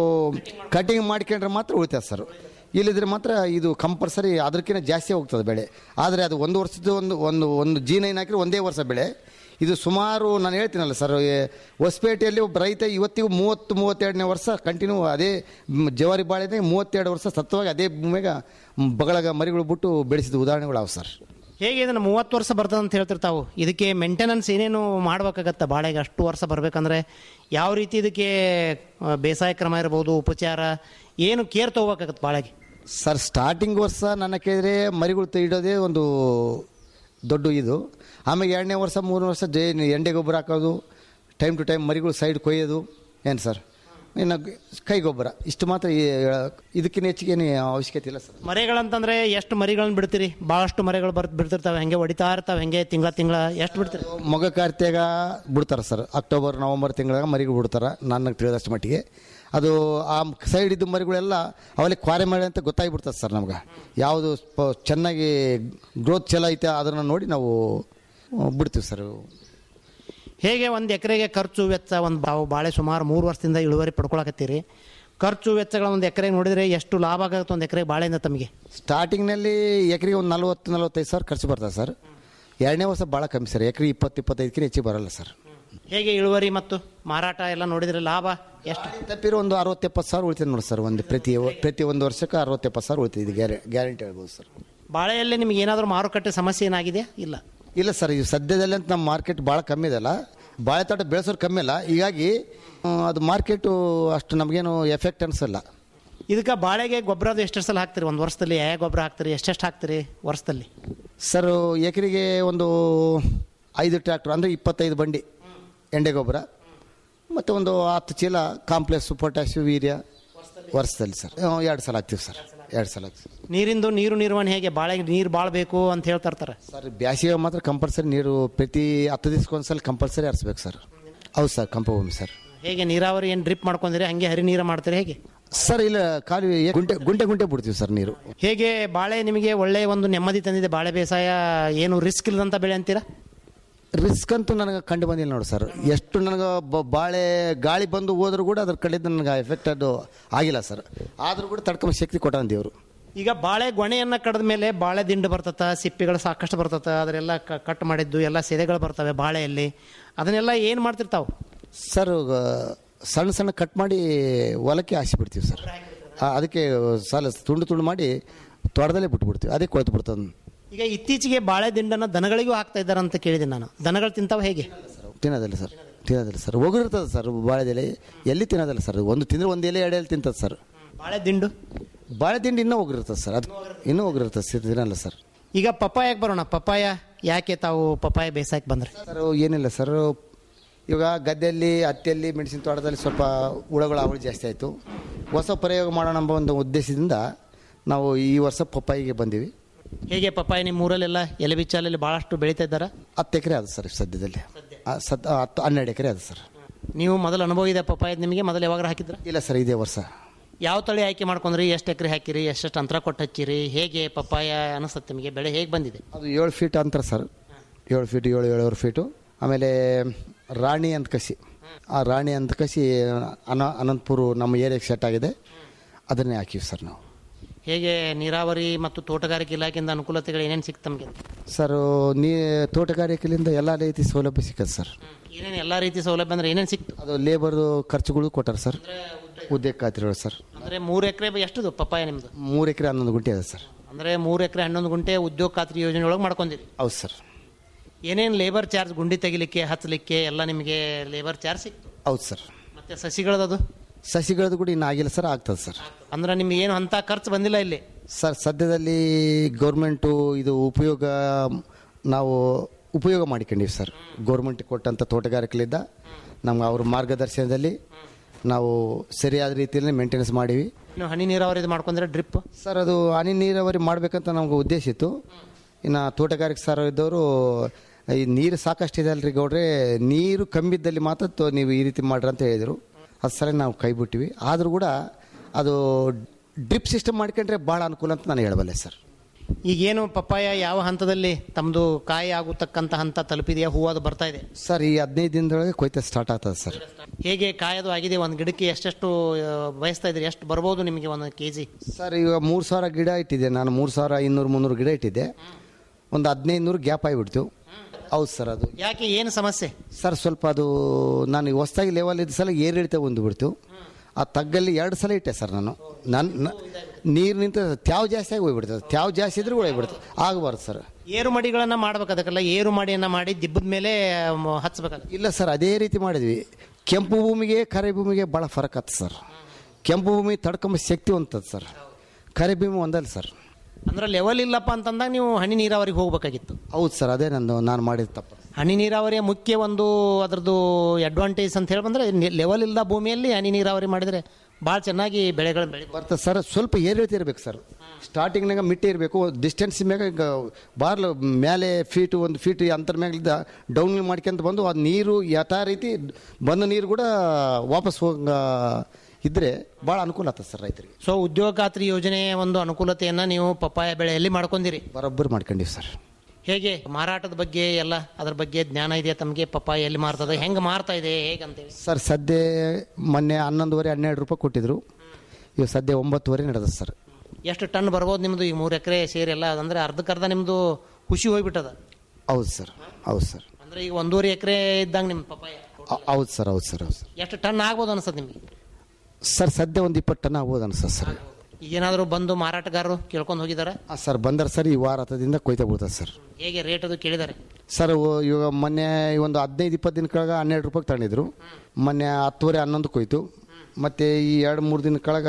ಕಟಿಂಗ್ ಮಾಡ್ಕೊಂಡ್ರೆ ಮಾತ್ರ ಉಳಿತದೆ ಸರ್ ಇಲ್ಲಿದ್ರೆ ಮಾತ್ರ ಇದು ಕಂಪಲ್ಸರಿ ಅದಕ್ಕಿಂತ ಜಾಸ್ತಿ ಹೋಗ್ತದೆ ಬೆಳೆ ಆದರೆ ಅದು ಒಂದು ವರ್ಷದ ಒಂದು ಒಂದು ಒಂದು ಜಿ ನೈನ್ ಹಾಕಿದ್ರೆ ಒಂದೇ ವರ್ಷ ಬೆಳೆ ಇದು ಸುಮಾರು ನಾನು ಹೇಳ್ತೀನಲ್ಲ ಸರ್ ಏ, ಹೊಸಪೇಟೆಯಲ್ಲಿ ಒಬ್ಬ ರೈತ ಇವತ್ತಿಗೂ ಮೂವತ್ತು ಮೂವತ್ತೆರಡನೇ ವರ್ಷ ಕಂಟಿನ್ಯೂ ಅದೇ ಮ್, ಜವಾರಿ ಬಾಳೆನೇ ಮೂವತ್ತೆರಡು ವರ್ಷ ಸತ್ವವಾಗಿ ಅದೇ ಭೂಮಿಗೆ ಮ್, ಬಗಳಗ ಮರಿಗಳು ಬಿಟ್ಟು ಬೆಳೆಸಿದ ಉದಾಹರಣೆಗಳು ಅವು ಸರ್ ಹೇಗೆ ಇದನ್ನು ಮೂವತ್ತು ವರ್ಷ ಬರ್ತದೆ ಅಂತ ಹೇಳ್ತಿರ್ತಾವು ಇದಕ್ಕೆ ಮೇಂಟೆನೆನ್ಸ್ ಏನೇನು ಮಾಡ್ಬೇಕಾಗತ್ತೆ ಬಾಳೆಗೆ ಅಷ್ಟು ವರ್ಷ ಬರಬೇಕಂದ್ರೆ ಯಾವ ರೀತಿ ಇದಕ್ಕೆ ಆ, ಬೇಸಾಯ ಕ್ರಮ ಇರ್ಬೋದು ಉಪಚಾರ ಏನು ಕೇರ್ ತೊಗೋಬೇಕಾಗತ್ತೆ ಬಾಳೆಗೆ ಸರ್ ಸ್ಟಾರ್ಟಿಂಗ್ ವರ್ಷ ನನ್ನ ಕೇಳಿದ್ರೆ ಮರಿಗಳು ಇಡೋದೇ ಒಂದು ದೊಡ್ಡ ಇದು ಆಮೇಲೆ ಎರಡನೇ ವರ್ಷ ಮೂರನೇ ವರ್ಷ ಜೈ ಎಂಡೆ ಗೊಬ್ಬರ ಹಾಕೋದು ಟೈಮ್ ಟು ಟೈಮ್ ಮರಿಗಳು ಸೈಡ್ ಕೊಯ್ಯೋದು ಏನು ಸರ್ ಇನ್ನು ಕೈ ಗೊಬ್ಬರ ಇಷ್ಟು ಮಾತ್ರ ಈ- ಇದಕ್ಕಿಂತ ಹೆಚ್ಚಿಗೆ ಏನು ಅವಶ್ಯಕತೆ ಇಲ್ಲ ಸರ್ ಮರಿಗಳಂತಂದ್ರೆ ಎಷ್ಟು ಮರಿಗಳನ್ನ ಬಿಡ್ತೀರಿ ಭಾಳಷ್ಟು ಮರಿಗಳು ಬರ್ ಬಿಡ್ತಿರ್ತಾವೆ ಹೆಂಗೆ ಹೊಡಿತಾ ಇರ್ತಾವೆ ಹೆಂಗೆ ತಿಂಗಳ ತಿಂಗಳ ಎಷ್ಟು ಬಿಡ್ತೀರಿ ಮೊಗ ಕಾರ್ತಿಯಾಗ ಬಿಡ್ತಾರೆ ಸರ್ ಅಕ್ಟೋಬರ್ ನವಂಬರ್ ತಿಂಗಳಾಗ ಮರಿಗಳು ಬಿಡ್ತಾರೆ ನನಗೆ ತಿಳಿದಷ್ಟು ಮಟ್ಟಿಗೆ ಅದು ಆ ಸೈಡ್ ಇದ್ದು ಮರಿಗಳೆಲ್ಲ ಅವಲ್ಲಿ ಕ್ವಾರೆ ಮಾಡಿ ಅಂತ ಗೊತ್ತಾಗ್ಬಿಡ್ತದೆ ಸರ್ ನಮ್ಗೆ ಯಾವುದು ಸ್ಪ- ಚೆನ್ನಾಗಿ ಗ್ರೋತ್ ಚಲೋ ಐತೆ ಅದನ್ನು ನೋಡಿ ನಾವು ಆ, ಬಿಡ್ತೀವಿ ಸರ್ ಹೇಗೆ ಒಂದು ಎಕರೆಗೆ ಖರ್ಚು ವೆಚ್ಚ ಒಂದು ಬಾವು ಬಾಳೆ ಸುಮಾರು ಮೂರು ವರ್ಷದಿಂದ ಇಳುವರಿ ಪಡ್ಕೊಳಕತ್ತೀರಿ ಖರ್ಚು ವೆಚ್ಚಗಳ ಒಂದು ಎಕರೆಗೆ ನೋಡಿದರೆ ಎಷ್ಟು ಲಾಭ ಆಗುತ್ತೆ ಒಂದು ಎಕರೆ ಬಾಳೆಯಿಂದ ತಮಗೆ ಸ್ಟಾರ್ಟಿಂಗ್ನಲ್ಲಿ ಎಕರೆಗೆ ಒಂದು ನಲ್ವತ್ತು ನಲ್ವತ್ತೈದು ಸಾವಿರ ಖರ್ಚು ಬರ್ತದೆ ಸರ್ ಎರಡನೇ ವರ್ಷ ಭಾಳ ಕಮ್ಮಿ ಸರ್ ಎಕರೆ ಇಪ್ಪತ್ತು ಇಪ್ಪತ್ತೈದಕ್ಕಿಂತ ಹೆಚ್ಚಿಗೆ ಬರಲ್ಲ ಸರ್ ಹೇಗೆ ಇಳುವರಿ ಮತ್ತು ಮಾರಾಟ ಎಲ್ಲ ನೋಡಿದರೆ ಲಾಭ ಎಷ್ಟು ತಪ್ಪಿರೋ ಒಂದು ಅರವತ್ತೆಪ್ಪತ್ತು ಸಾವಿರ ಉಳಿತದೆ ನೋಡಿ ಸರ್ ಒಂದು ಪ್ರತಿ ಪ್ರತಿ ಒಂದು ವರ್ಷಕ್ಕೆ ಅರವತ್ತೆಪ್ಪತ್ತು ಸಾವಿರ ಉಳಿತದೆ ಇದು ಗ್ಯಾರೆ ಗ್ಯಾರಂಟಿ ಹೇಳ್ಬೋದು ಸರ್ ಬಾಳೆಯಲ್ಲಿ ನಿಮ್ಗೆ ಏನಾದರೂ ಮಾರುಕಟ್ಟೆ ಸಮಸ್ಯೆ ಏನಾಗಿದೆಯಾ ಇಲ್ಲ ಇಲ್ಲ ಸರ್ ಈ ಸದ್ಯದಲ್ಲಿ ಅಂತ ನಮ್ಮ ಮಾರ್ಕೆಟ್ ಭಾಳ ಕಮ್ಮಿ ಇದೆಲ್ಲ ಬಾಳೆ ತೋಟ ಬೆಳೆಸೋರು ಕಮ್ಮಿ ಇಲ್ಲ ಹೀಗಾಗಿ ಆ, ಅದು ಮಾರ್ಕೆಟು ಅಷ್ಟು ನಮಗೇನು ಎಫೆಕ್ಟ್ ಅನಿಸಲ್ಲ ಇದಕ್ಕೆ ಬಾಳೆಗೆ ಗೊಬ್ಬರದ ಎಷ್ಟು ಸಲ ಹಾಕ್ತೀರಿ ಒಂದು ವರ್ಷದಲ್ಲಿ ಯಾವ ಗೊಬ್ಬರ ಹಾಕ್ತೀರಿ ಎಷ್ಟೆಷ್ಟು ಹಾಕ್ತೀರಿ ವರ್ಷದಲ್ಲಿ ಸರ್ ಎಕರೆಗೆ ಒಂದು ಐದು ಟ್ರ್ಯಾಕ್ಟರ್ ಅಂದರೆ ಇಪ್ಪತ್ತೈದು ಬಂಡಿ ಎಂಡೆ ಗೊಬ್ಬರ ಮತ್ತು ಒಂದು ಹತ್ತು ಚೀಲ ಕಾಂಪ್ಲೆಕ್ಸು ಪೊಟ್ಯಾಶು ವೀರ್ಯ ವರ್ಷದಲ್ಲಿ ಸರ್ ಹ್ಮ್, ಎರಡು ಸಲ ಹಾಕ್ತೀವಿ ಸರ್ ಎರಡು ಸಲ ಹಾಕ್ತೀವಿ ನೀರಿಂದು ನೀರು ನಿರ್ವಹಣೆ ಹೇಗೆ ಬಾಳೆಗೆ ನೀರು ಭಾಳ ಬೇಕು ಅಂತ ಹೇಳ್ತಾ ಇರ್ತಾರೆ ಸರ್ ಬ್ಯಾಸಿಗೆ ಮಾತ್ರ ಕಂಪಲ್ಸರಿ ನೀರು ಪ್ರತಿ ಹತ್ತು ದಿವ್ಸಕ್ಕೊಂದ್ಸಲ ಕಂಪಲ್ಸರಿ ಹರಿಸ್ಬೇಕು ಸರ್ ಹೌದು ಸರ್ ಕಂಪಭೂಮಿ ಸರ್ ಹೇಗೆ ನೀರಾವರಿ ಏನು ಡ್ರಿಪ್ ಮಾಡ್ಕೊಂಡಿರಿ ಹಂಗೆ ಹರಿ ನೀರು ಮಾಡ್ತೀರಿ ಹೇಗೆ ಸರ್ ಇಲ್ಲ ಖಾಲಿ ಗುಂಟೆ ಗುಂಟೆ ಗುಂಟೆ ಬಿಡ್ತೀವಿ ಸರ್ ನೀರು ಹೇಗೆ ಬಾಳೆ ನಿಮಗೆ ಒಳ್ಳೆಯ ಒಂದು ನೆಮ್ಮದಿ ತಂದಿದೆ ಬಾಳೆ ಬೇಸಾಯ ಏನು ರಿಸ್ಕ್ ಇಲ್ಲದಂತ ಬೆಳೆ ಅಂತೀರಾ ರಿಸ್ಕ್ ಅಂತೂ ನನಗೆ ಕಂಡು ಬಂದಿಲ್ಲ ನೋಡಿ ಸರ್ ಎಷ್ಟು ನನಗೆ ಬ- ಬಾಳೆ ಗಾಳಿ ಬಂದು ಹೋದ್ರೂ ಕೂಡ ಅದ್ರ ಕಡೆಯಿಂದ ನನಗೆ ಎಫೆಕ್ಟ್ ಅದು ಆಗಿಲ್ಲ ಸರ್ ಆದರೂ ಕೂಡ ತಡ್ಕೊಂಬ ಶಕ್ತಿ ಕೊಟ್ಟಾನ ದೇವರು ಈಗ ಬಾಳೆ ಗೊನೆಯನ್ನು ಕಡ್ದ ಮೇಲೆ ಬಾಳೆ ದಿಂಡು ಬರ್ತತ ಸಿಪ್ಪಿಗಳು ಸಾಕಷ್ಟು ಬರ್ತತ ಅದರೆಲ್ಲ ಕ- ಕಟ್ ಮಾಡಿದ್ದು ಎಲ್ಲ ಸೆದೆಗಳು ಬರ್ತವೆ ಬಾಳೆಯಲ್ಲಿ ಅದನ್ನೆಲ್ಲ ಏನು ಮಾಡ್ತಿರ್ತಾವೆ ಸರ್ ಆ, ಸಣ್ಣ ಸಣ್ಣ ಕಟ್ ಮಾಡಿ ಹೊಲಕ್ಕೆ ಹಾಸಿಬಿಡ್ತೀವಿ ಸರ್ ಆ, ಅದಕ್ಕೆ ಸಾಲ ತುಂಡು ತುಂಡು ಮಾಡಿ ತೋಟದಲ್ಲೇ ಬಿಟ್ಬಿಡ್ತೀವಿ ಅದೇ ಕೊಳ್ತು ಬಿಡ್ತದೆ ಈಗ ಇತ್ತೀಚೆಗೆ ಬಾಳೆ ದಿಂಡನ್ನು ದನಗಳಿಗೂ ಹಾಕ್ತಾ ಇದ್ದಾರೆ ಅಂತ ಕೇಳಿದೆ ನಾನು ದನಗಳು ತಿಂತಾವ ಹೇಗೆ ತಿನ್ನೋದಿಲ್ಲ ಸರ್ ತಿನ್ನೋದಿಲ್ಲ ಸರ್ ಒಗರಿರ್ತದೆ ಸರ್ ಬಾಳೆದೆಲೆ ಎಲ್ಲಿ ತಿನ್ನೋದಿಲ್ಲ ಸರ್ ಒಂದು ತಿಂದರೆ ಒಂದು ಎಲೆ ಎರಡು ಎಲೆ ತಿಂತದೆ ಸರ್ ಬಾಳೆ ದಿಂಡು ಬಾಳೆ ತಿಂಡಿ ಇನ್ನೂ ಹೋಗಿರ್ತದೆ ಸರ್ ಅದು ಇನ್ನೂ ಹೋಗಿರ್ತದೆ ಸರ್ ತಿನ್ನಲ್ಲ ಸರ್ ಈಗ ಪಪ್ಪಾಯಕ್ಕೆ ಬರೋಣ ಪಪ್ಪಾಯ ಯಾಕೆ ತಾವು ಪಪ್ಪಾಯ ಬೇಸಾಯಕ್ಕೆ ಬಂದ್ರೆ ಸರ್ ಏನಿಲ್ಲ ಸರ್ ಇವಾಗ ಗದ್ದೆಯಲ್ಲಿ ಹತ್ತಿಯಲ್ಲಿ ಮೆಣಸಿನ ತೋಟದಲ್ಲಿ ಸ್ವಲ್ಪ ಹುಳಗಳ ಅವಳಿ ಜಾಸ್ತಿ ಆಯಿತು ಹೊಸ ಪ್ರಯೋಗ ಮಾಡೋಣ ಎಂಬ ಒಂದು ಉದ್ದೇಶದಿಂದ ನಾವು ಈ ವರ್ಷ ಪಪ್ಪಾಯಿಗೆ ಬಂದೀವಿ ಹೇಗೆ ಪಪ್ಪಾಯ ನಿಮ್ಮ ಊರಲ್ಲೆಲ್ಲ ಎಲೆ ಬಿಚ್ಚಾಲಲ್ಲಿ ಭಾಳಷ್ಟು ಬೆಳೀತಾ ಇದ್ದಾರಾ ಹತ್ತು ಎಕರೆ ಅದು ಸರ್ ಸದ್ಯದಲ್ಲಿ ಆ, ಸದ್ ಆ, ಹತ್ತು ಹನ್ನೆರಡು ಎಕರೆ ಅದು ಸರ್ ನೀವು ಮೊದಲು ಅನುಭವ ಇದೆ ಪಪ್ಪಾಯದ ನಿಮಗೆ ಮೊದಲು ಯಾವಾಗ ಹಾಕಿದ್ರ ಇಲ್ಲ ಸರ್ ಇದೇ ವರ್ಷ ಯಾವ ತಳಿ ಆಯ್ಕೆ ಮಾಡ್ಕೊಂಡ್ರಿ ಎಷ್ಟು ಎಕರೆ ಹಾಕಿರಿ ಎಷ್ಟೆಷ್ಟು ಅಂತರ ಕೊಟ್ಟು ಹಚ್ಚಿರಿ ಹೇಗೆ ಪಪ್ಪಾಯ ಅನಿಸುತ್ತೆ ನಿಮಗೆ ಬೆಳೆ ಹೇಗೆ ಬಂದಿದೆ ಅದು ಏಳು ಫೀಟ್ ಅಂತರ ಸರ್ ಏಳು ಫೀಟ್ ಏಳು ಏಳುವರೆ ಫೀಟು ಆಮೇಲೆ ರಾಣಿ ಅಂತ ಕಸಿ ಆ ರಾಣಿ ಅಂತ ಕಸಿ ಅನ ಅನಂತಪುರ ನಮ್ಮ ಏರಿಯಾಗೆ ಸೆಟ್ ಆಗಿದೆ ಅದನ್ನೇ ಹಾಕಿವಿ ಸರ್ ನಾವು ಹೇಗೆ ನೀರಾವರಿ ಮತ್ತು ತೋಟಗಾರಿಕೆ ಇಲಾಖೆಯಿಂದ ಅನುಕೂಲತೆಗಳು ಏನೇನು ಸಿಕ್ತು ನಮಗೆ ಸರ್ ನೀ ತೋಟಗಾರಿಕೆಯಿಂದ ಎಲ್ಲ ರೀತಿ ಸೌಲಭ್ಯ ಸಿಕ್ಕತ್ತೆ ಸರ್ ಏನೇನು ಎಲ್ಲ ರೀತಿ ಸೌಲಭ್ಯ ಅಂದ್ರೆ ಏನೇನು ಸಿಕ್ತು ಅದು ಲೇಬರ್ದು ಖರ್ಚುಗಳು ಕೊಟ್ಟಾರೆ ಸರ್ ಉದ್ಯೋಗ ಖಾತ್ರಿಗಳು ಸರ್ ಅಂದರೆ ಮೂರು ಎಕರೆ ಎಷ್ಟದು ಪಪ್ಪಾಯ ನಿಮ್ಮದು ಮೂರು ಎಕರೆ ಹನ್ನೊಂದು ಗುಂಟೆ ಇದೆ ಸರ್ ಅಂದರೆ ಮೂರು ಎಕರೆ ಹನ್ನೊಂದು ಗುಂಟೆ ಉದ್ಯೋಗ ಖಾತ್ರಿ ಯೋಜನೆ ಒಳಗೆ ಮಾಡ್ಕೊಂಡಿರಿ ಹೌದು ಸರ್ ಏನೇನು ಲೇಬರ್ ಚಾರ್ಜ್ ಗುಂಡಿ ತೆಗಿಲಿಕ್ಕೆ ಹಚ್ಚಲಿಕ್ಕೆ ಎಲ್ಲ ನಿಮಗೆ ಲೇಬರ್ ಚಾರ್ಜ್ ಸಿಕ್ತು ಹೌದು ಸರ್ ಮತ್ತೆ ಸಸಿಗಳದದು ಸಸಿಗಳದ್ದು ಕೂಡ ಇನ್ನು ಆಗಿಲ್ಲ ಸರ್ ಆಗ್ತದೆ ಸರ್ ಅಂದ್ರೆ ನಿಮ್ಗೆ ಏನು ಅಂತ ಖರ್ಚು ಬಂದಿಲ್ಲ ಇಲ್ಲಿ ಸರ್ ಸದ್ಯದಲ್ಲಿ ಗೌರ್ಮೆಂಟು ಇದು ಉಪಯೋಗ ನಾವು ಉಪಯೋಗ ಮಾಡಿಕೊಂಡಿವಿ ಸರ್ ಗೌರ್ಮೆಂಟ್ ಕೊಟ್ಟಂಥ ತೋಟಗಾರಿಕೆಲಿದ್ದ ನಮ್ಗೆ ಅವ್ರ ಮಾರ್ಗದರ್ಶನದಲ್ಲಿ ನಾವು ಸರಿಯಾದ ರೀತಿಯಲ್ಲಿ ಮೇಂಟೆನೆನ್ಸ್ ಮಾಡೀವಿ ನೀವು ಹನಿ ನೀರಾವರಿ ಮಾಡ್ಕೊಂಡ್ರೆ ಡ್ರಿಪ್ ಸರ್ ಅದು ಹನಿ ನೀರಾವರಿ ಮಾಡಬೇಕಂತ ನಮ್ಗೆ ಉದ್ದೇಶ ಇತ್ತು ಇನ್ನು ತೋಟಗಾರಿಕೆ ಸರ್ ಇದ್ದವರು ಈ ನೀರು ಸಾಕಷ್ಟಿದೆ ಅಲ್ರಿ ಗೌಡ್ರೆ ನೀರು ಕಮ್ಮಿದ್ದಲ್ಲಿ ಮಾತ್ರ ತೋ- ನೀವು ಈ ರೀತಿ ಮಾಡ್ರಿ ಅಂತ ಹೇಳಿದರು ಅದು ಸರಿ ನಾವು ಕೈ ಬಿಟ್ಟಿವಿ ಆದರೂ ಕೂಡ ಅದು ಡ್ರಿಪ್ ಸಿಸ್ಟಮ್ ಮಾಡ್ಕೊಂಡ್ರೆ ಭಾಳ ಅನುಕೂಲ ಅಂತ ನಾನು ಹೇಳಬಲ್ಲೆ ಸರ್ ಈಗೇನು ಪಪ್ಪಾಯ ಯಾವ ಹಂತದಲ್ಲಿ ತಮ್ಮದು ಕಾಯಿ ಆಗತಕ್ಕಂಥ ಹಂತ ತಲುಪಿದೆಯಾ ಹೂವು ಅದು ಬರ್ತಾ ಇದೆ ಸರ್ ಈ ಹದಿನೈದು ದಿನದೊಳಗೆ ಕೊಯ್ತ ಸ್ಟಾರ್ಟ್ ಆಗ್ತದೆ ಸರ್ ಹೇಗೆ ಕಾಯದು ಆಗಿದೆ ಒಂದು ಗಿಡಕ್ಕೆ ಎಷ್ಟೆಷ್ಟು ಆ, ಬಯಸ್ತಾ ಇದ್ರಿ ಎಷ್ಟು ಬರ್ಬೋದು ನಿಮಗೆ ಒಂದು ಕೆ ಜಿ ಸರ್ ಈಗ ಮೂರು ಸಾವಿರ ಗಿಡ ಇಟ್ಟಿದ್ದೆ ನಾನು ಮೂರು ಸಾವಿರ ಇನ್ನೂರು ಮುನ್ನೂರು ಗಿಡ ಇಟ್ಟಿದ್ದೆ ಒಂದು ಹದಿನೈದು ನೂರು ಗ್ಯಾಪ್ ಆಗಿಬಿಡ್ತು ಹೌದು ಸರ್ ಅದು ಯಾಕೆ ಏನು ಸಮಸ್ಯೆ ಸರ್ ಸ್ವಲ್ಪ ಅದು ನಾನು ಹೊಸ್ದಾಗಿ ಲೆವೆಲ್ ಇದ್ದ ಸಲ ಏರಿಳಿತ ಬಂದುಬಿಡ್ತು ಆ ತಗ್ಗಲ್ಲಿ ಎರಡು ಸಲ ಇಟ್ಟೆ ಸರ್ ನಾನು ನನ್ನ ನೀರು ನಿಂತ ತ್ಯಾವ್ ಜಾಸ್ತಿ ಆಗಿ ಹೋಗ್ಬಿಡ್ತದೆ ತ್ಯಾವ್ ಜಾಸ್ತಿ ಇದ್ರೆ ಹೋಗ್ಬಿಡ್ತದೆ ಆಗಬಾರ್ದು ಸರ್ ಏರು ಮಡಿಗಳನ್ನ ಮಾಡ್ಬೇಕು ಅದಕ್ಕೆಲ್ಲ ಏರು ಮಡಿಯನ್ನ ಮಾಡಿ ದಿಬ್ಬದ ಮೇಲೆ ಮ, ಹಚ್ಬೇಕಾಗುತ್ತೆ ಇಲ್ಲ ಸರ್ ಅದೇ ರೀತಿ ಮಾಡಿದ್ವಿ ಕೆಂಪು ಭೂಮಿಗೆ ಕರೆ ಭೂಮಿಗೆ ಭಾಳ ಫರಕ್ ಆಯ್ತು ಸರ್ ಕೆಂಪು ಭೂಮಿ ತಡ್ಕೊಂಬ ಶಕ್ತಿ ಹೊಂತದ ಸರ್ ಕರೆ ಭೂಮಿ ಒಂದಲ್ಲ ಸರ್ ಅಂದ್ರೆ ಲೆವೆಲ್ ಇಲ್ಲಪ್ಪ ಅಂತಂದಾಗ ನೀವು ಹನಿ ನೀರಾವರಿಗೆ ಹೋಗ್ಬೇಕಾಗಿತ್ತು ಹೌದು ಸರ್ ಅದೇ ನಂದು ನಾನು ಮಾಡಿದ ತಪ್ಪು ಹನಿ ನೀರಾವರಿಯ ಮುಖ್ಯ ಒಂದು ಅದರದ್ದು ಅಡ್ವಾಂಟೇಜ್ ಅಂತ ಹೇಳಿ ಬಂದರೆ ಲೆವೆಲ್ ಇಲ್ಲದ ಭೂಮಿಯಲ್ಲಿ ಹನಿ ನೀರಾವರಿ ಮಾಡಿದರೆ ಭಾಳ ಚೆನ್ನಾಗಿ ಬೆಳೆಗಳು ಬೆಳಿ ಬರ್ತದೆ ಸರ್ ಸ್ವಲ್ಪ ಏರಿಳಿತ ಇರ್ಬೇಕು ಸರ್ ಸ್ಟಾರ್ಟಿಂಗ್ನಾಗ ಮಿಟ್ಟಿ ಇರಬೇಕು ಡಿಸ್ಟೆನ್ಸ್ ಮ್ಯಾಗ ಈಗ ಬಾರ್ಲು ಮೇಲೆ ಫೀಟು ಒಂದು ಫೀಟ್ ಅಂತರ ಮ್ಯಾಗಿಂದ ಡೌನ್ ಮಾಡ್ಕೊಂತ ಬಂದು ಅದು ನೀರು ಯಥಾ ರೀತಿ ಬಂದ ನೀರು ಕೂಡ ವಾಪಸ್ ಹೋಗ ಇದ್ರೆ ಭಾಳ ಅನುಕೂಲ ಆಗ್ತದೆ ಸರ್ ರೈತರಿಗೆ ಸೊ ಉದ್ಯೋಗ ಖಾತ್ರಿ ಯೋಜನೆಯ ಒಂದು ಅನುಕೂಲತೆಯನ್ನು ನೀವು ಪಪ್ಪಾಯ ಬೆಳೆಯಲ್ಲಿ ಮಾಡ್ಕೊಂಡಿರಿ ಬರೋಬ್ಬರಿ ಮಾಡ್ಕೊಂಡಿವಿ ಸರ್ ಹೇಗೆ ಮಾರಾಟದ ಬಗ್ಗೆ ಎಲ್ಲ ಅದ್ರ ಬಗ್ಗೆ ಜ್ಞಾನ ಇದೆಯಾ ತಮಗೆ ಪಪ್ಪಾಯ ಎಲ್ಲಿ ಮಾರ್ತದೆ ಹೆಂಗೆ ಮಾರ್ತಾ ಇದೆ ಹೇಗಂತೇಳಿ ಸರ್ ಸದ್ಯ ಮೊನ್ನೆ ಹನ್ನೊಂದುವರೆ ಹನ್ನೆರಡು ರೂಪಾಯಿ ಕೊಟ್ಟಿದ್ರು ಇವು ಸದ್ಯ ಒಂಬತ್ತುವರೆ ನಡೆದ ಸರ್ ಎಷ್ಟು ಟನ್ ಬರ್ಬೋದು ನಿಮ್ಮದು ಈ ಮೂರು ಎಕರೆ ಸೇರಿ ಎಲ್ಲ ಅಂದ್ರೆ ಅರ್ಧಕ್ಕರ್ಧ ನಿಮ್ಮದು ಖುಷಿ ಹೋಗ್ಬಿಟ್ಟದ ಹೌದು ಸರ್ ಹೌದು ಸರ್ ಅಂದ್ರೆ ಈಗ ಒಂದೂವರೆ ಎಕರೆ ಇದ್ದಂಗೆ ನಿಮ್ಮ ಪಪ್ಪಾಯ ಹೌದು ಸರ್ ಹೌದು ಸರ್ ಹೌದು ಸರ್ ಎಷ್ಟು ಟನ್ ಆಗ್ಬೋದು ಅನ್ಸತ್ತೆ ನಿಮಗೆ ಸರ್ ಸದ್ಯ ಒಂದು ಇಪ್ಪತ್ತು ಟನ್ ಆಗ್ಬೋದು ಅನ್ಸತ್ತೆ ಸರ್ ಈಗೇನಾದರೂ ಬಂದು ಮಾರಾಟಗಾರರು ಕೇಳ್ಕೊಂಡು ಹೋಗಿದ್ದಾರೆ ಹಾಂ ಸರ್ ಬಂದರೆ ಸರ್ ಈ ವಾರ ಹತ್ತದಿಂದ ಕೊಯ್ತಾ ಬಿಡ್ತದೆ ಸರ್ ಹೇಗೆ ರೇಟ್ ಅದು ಕೇಳಿದ್ದಾರೆ ಸರ್ ಓ- ಇವಾಗ ಮೊನ್ನೆ ಈ ಒಂದು ಹದಿನೈದು ಇಪ್ಪತ್ತು ದಿನ ಕೆಳಗೆ ಹನ್ನೆರಡು ರೂಪಾಯಿಗೆ ತಗೊಂಡಿದ್ರು ಮೊನ್ನೆ ಹತ್ತುವರೆ ಹನ್ನೊಂದು ಕೊಯ್ತು ಮತ್ತು ಈ ಎರಡು ಮೂರು ದಿನ ಕೆಳಗೆ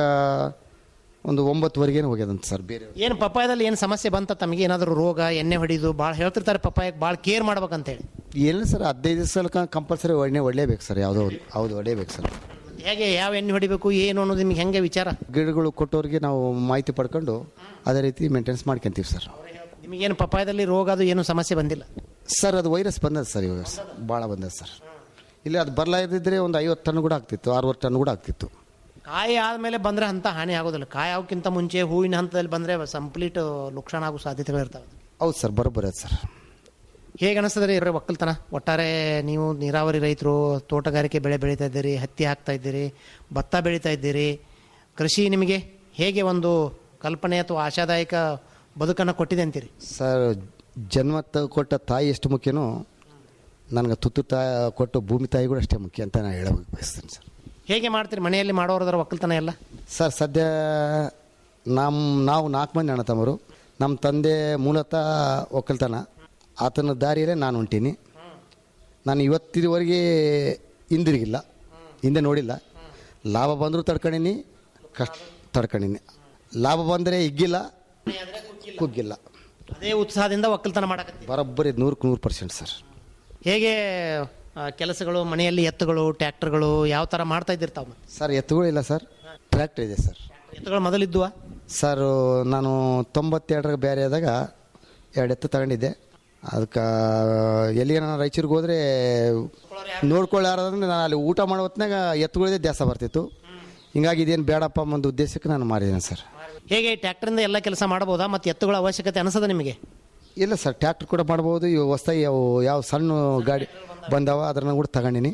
ಒಂದು ಒಂಬತ್ತುವರೆಗೇನು ಹೋಗ್ಯದಂತ ಸರ್ ಬೇರೆ ಏನು ಪಪ್ಪಾಯದಲ್ಲಿ ಏನು ಸಮಸ್ಯೆ ಬಂತ ತಮಗೆ ಏನಾದರೂ ರೋಗ ಎಣ್ಣೆ ಹೊಡಿದು ಭಾಳ ಹೇಳ್ತಿರ್ತಾರೆ ಪಪ್ಪಾಯಕ್ಕೆ ಭಾಳ ಕೇರ್ ಮಾಡ್ಬೇಕಂತೇಳಿ ಏನಿಲ್ಲ ಸರ್ ಹದಿನೈದು ದಿವಸ ಕಂಪಲ್ಸರಿ ಎಣ್ಣೆ ಒಳ್ಳೇಬೇಕು ಸರ್ ಯಾವುದೋ ಒಂದು ಹೌದು ಹೊಡೇಬೇಕು ಸರ್ ಹೇಗೆ ಯಾವ ಎಣ್ಣೆ ಹೊಡಿಬೇಕು ಏನು ಅನ್ನೋದು ನಿಮ್ಗೆ ಹೆಂಗೆ ವಿಚಾರ ಗಿಡಗಳು ಕೊಟ್ಟವ್ರಿಗೆ ನಾವು ಮಾಹಿತಿ ಪಡ್ಕೊಂಡು ಅದೇ ರೀತಿ ಮೇಂಟೆನೆನ್ಸ್ ಮಾಡ್ಕೊಂತೀವಿ ಸರ್ ನಿಮಗೇನು ಪಪ್ಪಾಯದಲ್ಲಿ ರೋಗ ಅದು ಏನು ಸಮಸ್ಯೆ ಬಂದಿಲ್ಲ ಸರ್ ಅದು ವೈರಸ್ ಬಂದದ ಸರ್ ಇವಾಗ ಭಾಳ ಬಂದದ ಸರ್ ಇಲ್ಲ ಅದು ಬರಲಾ ಇದ್ದಿದ್ರೆ ಒಂದು ಐವತ್ತು ಟನ್ ಕೂಡ ಆಗ್ತಿತ್ತು ಅರವತ್ತು ಟನ್ ಕೂಡ ಆಗ್ತಿತ್ತು ಕಾಯಿ ಆದಮೇಲೆ ಬಂದರೆ ಅಂತ ಹಾನಿ ಆಗೋದಿಲ್ಲ ಕಾಯಿ ಆಗೋಕ್ಕಿಂತ ಮುಂಚೆ ಹೂವಿನ ಹಂತದಲ್ಲಿ ಬಂದರೆ ಕಂಪ್ಲೀಟ್ ನುಕ್ಸಾನ ಆಗೋ ಸಾಧ್ಯತೆಗಳು ಇರ್ತವೆ ಹೌದು ಸರ್ ಬರೋಬ್ಬರ ಸರ್ ಹೇಗೆ ಅನಿಸ್ತದೆ ರೀ ಒಕ್ಕಲ್ತನ ಒಟ್ಟಾರೆ ನೀವು ನೀರಾವರಿ ರೈತರು ತೋಟಗಾರಿಕೆ ಬೆಳೆ ಬೆಳೀತಾ ಇದ್ದೀರಿ ಹತ್ತಿ ಹಾಕ್ತಾ ಇದ್ದೀರಿ ಭತ್ತ ಬೆಳೀತಾ ಇದ್ದೀರಿ ಕೃಷಿ ನಿಮಗೆ ಹೇಗೆ ಒಂದು ಕಲ್ಪನೆ ಅಥವಾ ಆಶಾದಾಯಕ ಬದುಕನ್ನು ಕೊಟ್ಟಿದೆ ಅಂತೀರಿ ಸರ್ ಜನ್ಮ ತ- ಕೊಟ್ಟ ತಾಯಿ ಎಷ್ಟು ಮುಖ್ಯನೋ ನನಗೆ ತುತ್ತು ತಾಯಿ ಕೊಟ್ಟ ಭೂಮಿ ತಾಯಿ ಕೂಡ ಅಷ್ಟೇ ಮುಖ್ಯ ಅಂತ ನಾನು ಹೇಳಬೇಕು ಬಯಸ್ತೀನಿ ಸರ್ ಹೇಗೆ ಮಾಡ್ತೀರಿ ಮನೆಯಲ್ಲಿ ಮಾಡೋರದರ ಒಕ್ಕಲ್ತನ ಎಲ್ಲ ಸರ್ ಸದ್ಯ ನಮ್ಮ ನಾವು ನಾಲ್ಕು ಮಂದಿ ಅಣ್ಣ ತಮ್ಮರು ನಮ್ಮ ತಂದೆ ಮೂಲತಃ ಒಕ್ಕಲ್ತನ ಆತನ ದಾರಿಯಲ್ಲೇ ನಾನು ಹೊಂಟೀನಿ ನಾನು ಇವತ್ತಿನವರೆಗೆ ಹಿಂದಿರುಗಿಲ್ಲ ಹಿಂದೆ ನೋಡಿಲ್ಲ ಲಾಭ ಬಂದರೂ ತಡ್ಕೊಂಡಿನಿ ಕಷ್ಟ ತಡ್ಕೊಂಡಿನಿ ಲಾಭ ಬಂದರೆ ಹಿಗ್ಗಿಲ್ಲ ಕುಗ್ಗಿಲ್ಲ ಅದೇ ಉತ್ಸಾಹದಿಂದ ಒಕ್ಕಲ್ತನ ಮಾಡಕತ್ತೀವಿ ಬರೋಬ್ಬರಿ ನೂರಕ್ಕೆ ನೂರು ಪರ್ಸೆಂಟ್ ಸರ್ ಹೇಗೆ ಆ, ಕೆಲಸಗಳು ಮನೆಯಲ್ಲಿ ಎತ್ತುಗಳು ಟ್ಯಾಕ್ಟರ್ಗಳು ಯಾವ ಥರ ಮಾಡ್ತಾ ಇದ್ದೀರಿ ತಾವು ಸರ್ ಎತ್ತುಗಳಿಲ್ಲ ಸರ್ ಟ್ರ್ಯಾಕ್ಟರ್ ಇದೆ ಸರ್ ಎತ್ತುಗಳು ಮೊದಲಿದ್ದುವ ಸರ್ ನಾನು ತೊಂಬತ್ತೆರಡರಾಗ ಬೇರೆ ಆದಾಗ ಎರಡು ಎತ್ತು ತಗೊಂಡಿದ್ದೆ ಅದಕ್ಕೆ ಎಲ್ಲಿಗೆ ನಾನು ರಾಯಚೂರಿಗೆ ಹೋದರೆ ನೋಡ್ಕೊಳ್ಳಾರಂದ್ರೆ ನಾನು ಅಲ್ಲಿ ಊಟ ಮಾಡೋ ಹೊತ್ನಾಗ ಎತ್ತುಗಳಿದೆ ದ್ಯಾಸ ಬರ್ತಿತ್ತು ಹಿಂಗಾಗಿ ಇದೇನು ಬೇಡಪ್ಪ ಅನ್ನೋ ಒಂದು ಉದ್ದೇಶಕ್ಕೆ ನಾನು ಮಾರಿದ್ದೇನೆ ಸರ್ ಹೇಗೆ ಟ್ಯಾಕ್ಟರಿಂದ ಎಲ್ಲ ಕೆಲಸ ಮಾಡ್ಬೋದಾ ಮತ್ತು ಎತ್ತುಗಳ ಅವಶ್ಯಕತೆ ಅನಿಸದ ನಿಮಗೆ ಇಲ್ಲ ಸರ್ ಟ್ಯಾಕ್ಟ್ರ್ ಕೂಡ ಮಾಡ್ಬೋದು ಇವು ಹೊಸ್ದಾಗಿ ಯಾವ ಯಾವ ಸಣ್ಣ ಗಾಡಿ ಬಂದಾವ ಅದನ್ನ ಕೂಡ ತಗೊಂಡಿನಿ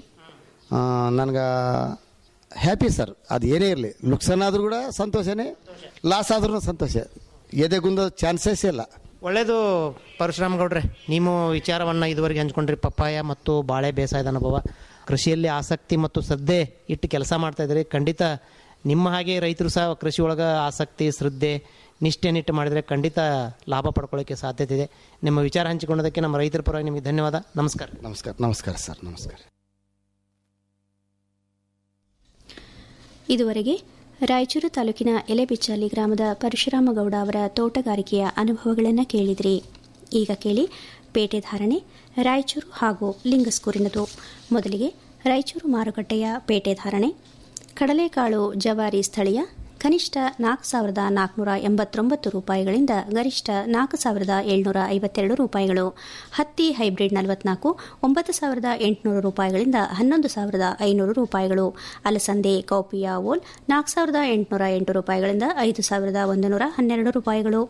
ನನಗೆ ಹ್ಯಾಪಿ ಸರ್ ಅದು ಏನೇ ಇರಲಿ ನುಕ್ಸಾನ್ ಆದರೂ ಕೂಡ ಸಂತೋಷನೇ ಲಾಸ್ ಆದ್ರೂ ಸಂತೋಷ ಎದೆಗುಂದ ಚಾನ್ಸಸ್ ಇಲ್ಲ ಒಳ್ಳೆಯದು ಪರಶುರಾಮ್ ಗೌಡ್ರೆ ನೀವು ವಿಚಾರವನ್ನು ಇದುವರೆಗೆ ಹಂಚ್ಕೊಂಡ್ರಿ ಪಪ್ಪಾಯ ಮತ್ತು ಬಾಳೆ ಬೇಸಾಯದ ಅನುಭವ ಕೃಷಿಯಲ್ಲಿ ಆಸಕ್ತಿ ಮತ್ತು ಶ್ರದ್ಧೆ ಇಟ್ಟು ಕೆಲಸ ಮಾಡ್ತಾ ಇದ್ದೀರಿ ಖಂಡಿತ ನಿಮ್ಮ ಹಾಗೆ ರೈತರು ಸಹ ಕೃಷಿ ಒಳಗೆ ಆಸಕ್ತಿ ಶ್ರದ್ಧೆ ನಿಷ್ಠೆನಿಟ್ಟು ಮಾಡಿದರೆ ಖಂಡಿತ ಲಾಭ ಪಡ್ಕೊಳ್ಳೋಕ್ಕೆ ಸಾಧ್ಯತೆ ಇದೆ ನಿಮ್ಮ ವಿಚಾರ ಹಂಚಿಕೊಂಡದಕ್ಕೆ ನಮ್ಮ ರೈತರ ಪರವಾಗಿ ನಿಮಗೆ ಧನ್ಯವಾದ ನಮಸ್ಕಾರ ನಮಸ್ಕಾರ ನಮಸ್ಕಾರ ಸರ್ ನಮಸ್ಕಾರ ಇದುವರೆಗೆ ರಾಯಚೂರು ತಾಲೂಕಿನ ಎಲೆಬಿಚ್ಚಾಲಿ ಗ್ರಾಮದ ಪರಶುರಾಮಗೌಡ ಅವರ ತೋಟಗಾರಿಕೆಯ ಅನುಭವಗಳನ್ನು ಕೇಳಿದ್ರಿ ಈಗ ಕೇಳಿ ಪೇಟೆ ಧಾರಣೆ ರಾಯಚೂರು ಹಾಗೂ ಲಿಂಗಸ್ಕೂರಿನದು ಮೊದಲಿಗೆ ರಾಯಚೂರು ಮಾರುಕಟ್ಟೆಯ ಪೇಟೆ ಧಾರಣೆ ಕಡಲೆಕಾಳು ಜವಾರಿ ಸ್ಥಳೀಯ ಕನಿಷ್ಠ ನಾಲ್ಕು ಸಾವಿರದ ನಾಲ್ಕುನೂರ ಎಂಬತ್ತೊಂಬತ್ತು ರೂಪಾಯಿಗಳಿಂದ ಗರಿಷ್ಠ ನಾಲ್ಕು ಸಾವಿರದ ಏಳ್ನೂರ ಐವತ್ತೆರಡು ರೂಪಾಯಿಗಳು ಹತ್ತಿ ಹೈಬ್ರಿಡ್ ನಲವತ್ನಾಲ್ಕು ಒಂಬತ್ತು ಸಾವಿರದ ಎಂಟುನೂರು ರೂಪಾಯಿಗಳಿಂದ ಹನ್ನೊಂದು ಸಾವಿರದ ಐನೂರು ರೂಪಾಯಿಗಳು ಅಲಸಂದೆ ಕೌಪಿಯಾ ಓಲ್ ನಾಲ್ಕು ಸಾವಿರದ ಎಂಟುನೂರ ಎಂಟು ರೂಪಾಯಿಗಳಿಂದ ಐದು ಸಾವಿರದ ಒಂದು ನೂರ ಹನ್ನೆರಡು ರೂಪಾಯಿಗಳು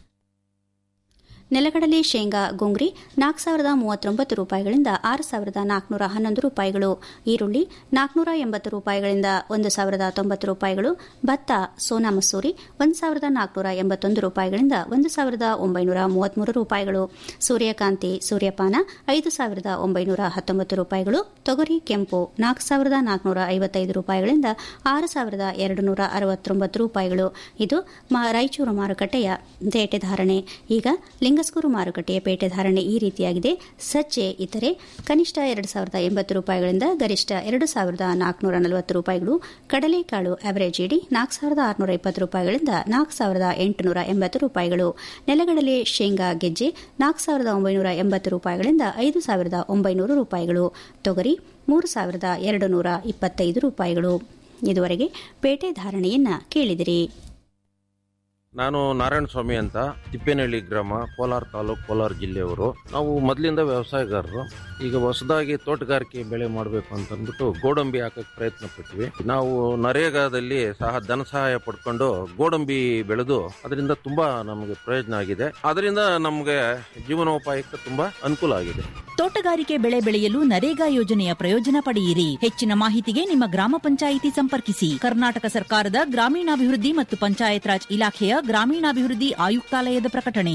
ನೆಲಗಡಲೆ ಶೇಂಗಾ ಗುಂಗ್ರಿ ನಾಲ್ಕು ಸಾವಿರದ ಮೂವತ್ತೊಂಬತ್ತು ರೂಪಾಯಿಗಳಿಂದ ಆರು ಸಾವಿರದ ನಾಲ್ಕುನೂರ ಹನ್ನೊಂದು ರೂಪಾಯಿಗಳು ಈರುಳ್ಳಿ ನಾಲ್ಕುನೂರ ಎಂಬತ್ತು ರೂಪಾಯಿಗಳಿಂದ ಒಂದು ಸಾವಿರದ ತೊಂಬತ್ತು ರೂಪಾಯಿಗಳು ಭತ್ತ ಸೋನಾ ಮಸೂರಿ ಒಂದು ಸಾವಿರದ ನಾಲ್ಕುನೂರ ಎಂಬತ್ತೊಂದು ರೂಪಾಯಿಗಳಿಂದ ಒಂದು ಸಾವಿರದ ಒಂಬೈನೂರ ಮೂವತ್ಮೂರು ರೂಪಾಯಿಗಳು ಸೂರ್ಯಕಾಂತಿ ಸೂರ್ಯಪಾನ ಐದು ಸಾವಿರದ ಒಂಬೈನೂರ ಹತ್ತೊಂಬತ್ತು ರೂಪಾಯಿಗಳು ತೊಗರಿ ಕೆಂಪು ನಾಲ್ಕು ಸಾವಿರದ ನಾಲ್ಕುನೂರ ಐವತ್ತೈದು ರೂಪಾಯಿಗಳಿಂದ ಆರು ಸಾವಿರದ ಎರಡು ನೂರ ಅರವತ್ತೊಂಬತ್ತು ರೂಪಾಯಿಗಳು ಇದು ರಾಯಚೂರು ಮಾರುಕಟ್ಟೆಯ ಪೇಟೆ ಧಾರಣೆ ಈಗ ಲಿಂಗಸ್ಕೂರು ಮಾರುಕಟ್ಟೆಯ ಪೇಟೆ ಧಾರಣೆ ಈ ರೀತಿಯಾಗಿದೆ ಸಜ್ಜೆ ಇತರೆ ಕನಿಷ್ಠ ಎರಡು ಸಾವಿರದ ಎಂಬತ್ತು ರೂಪಾಯಿಗಳಿಂದ ಗರಿಷ್ಠ ಎರಡು ಸಾವಿರದ ನಾಲ್ಕುನೂರ ನಲವತ್ತು ರೂಪಾಯಿಗಳು ಕಡಲೆಕಾಳು ಅವರೇಜ್ ಇಡಿ ನಾಲ್ಕು ಸಾವಿರದ ಆರುನೂರ ಇಪ್ಪತ್ತು ರೂಪಾಯಿಗಳಿಂದ ನಾಲ್ಕು ಸಾವಿರದ ಎಂಟುನೂರ ಎಂಬತ್ತು ರೂಪಾಯಿಗಳು ನೆಲಗಡಲೆ ಶೇಂಗಾ ಗೆಜ್ಜೆ ನಾಲ್ಕು ಸಾವಿರದ ಒಂಬೈನೂರ ಎಂಬತ್ತು ರೂಪಾಯಿಗಳಿಂದ ಐದು ಸಾವಿರದ ಒಂಬೈನೂರು ರೂಪಾಯಿಗಳು ತೊಗರಿ ಮೂರು ಸಾವಿರದ ಎರಡು ನೂರ ಇಪ್ಪತ್ತೈದು ರೂಪಾಯಿಗಳು ಇದುವರೆಗೆ ಪೇಟೆ ಧಾರಣೆಯನ್ನ ಕೇಳಿದಿರಿ ನಾನು ನಾರಾಯಣ ಸ್ವಾಮಿ ಅಂತ ತಿಪ್ಪೇನಹಳ್ಳಿ ಗ್ರಾಮ ಕೋಲಾರ ತಾಲೂಕು ಕೋಲಾರ ಜಿಲ್ಲೆಯವರು ನಾವು ಮೊದಲಿಂದ ವ್ಯವಸಾಯಗಾರರು ಈಗ ಹೊಸದಾಗಿ ತೋಟಗಾರಿಕೆ ಬೆಳೆ ಮಾಡಬೇಕು ಅಂತ ಅಂದ್ಬಿಟ್ಟು ಗೋಡಂಬಿ ಹಾಕಕ್ಕೆ ಪ್ರಯತ್ನ ಪಟ್ವಿ ನಾವು ನರೇಗಾದಲ್ಲಿ ಸಹ ಧನ ಸಹಾಯ ಪಡ್ಕೊಂಡು ಗೋಡಂಬಿ ಬೆಳೆದು ಅದರಿಂದ ತುಂಬಾ ನಮಗೆ ಪ್ರಯೋಜನ ಆಗಿದೆ ಅದರಿಂದ ನಮಗೆ ಜೀವನೋಪಾಯಕ್ಕೆ ತುಂಬಾ ಅನುಕೂಲ ಆಗಿದೆ ತೋಟಗಾರಿಕೆ ಬೆಳೆ ಬೆಳೆಯಲು ನರೇಗಾ ಯೋಜನೆಯ ಪ್ರಯೋಜನ ಪಡೆಯಿರಿ ಹೆಚ್ಚಿನ ಮಾಹಿತಿಗೆ ನಿಮ್ಮ ಗ್ರಾಮ ಪಂಚಾಯಿತಿ ಸಂಪರ್ಕಿಸಿ ಕರ್ನಾಟಕ ಸರ್ಕಾರದ ಗ್ರಾಮೀಣಾಭಿವೃದ್ಧಿ ಮತ್ತು ಪಂಚಾಯತ್ ರಾಜ್ ಇಲಾಖೆಯ ಗ್ರಾಮೀಣಾಭಿವೃದ್ಧಿ ಆಯುಕ್ತಾಲಯದ ಪ್ರಕಟಣೆ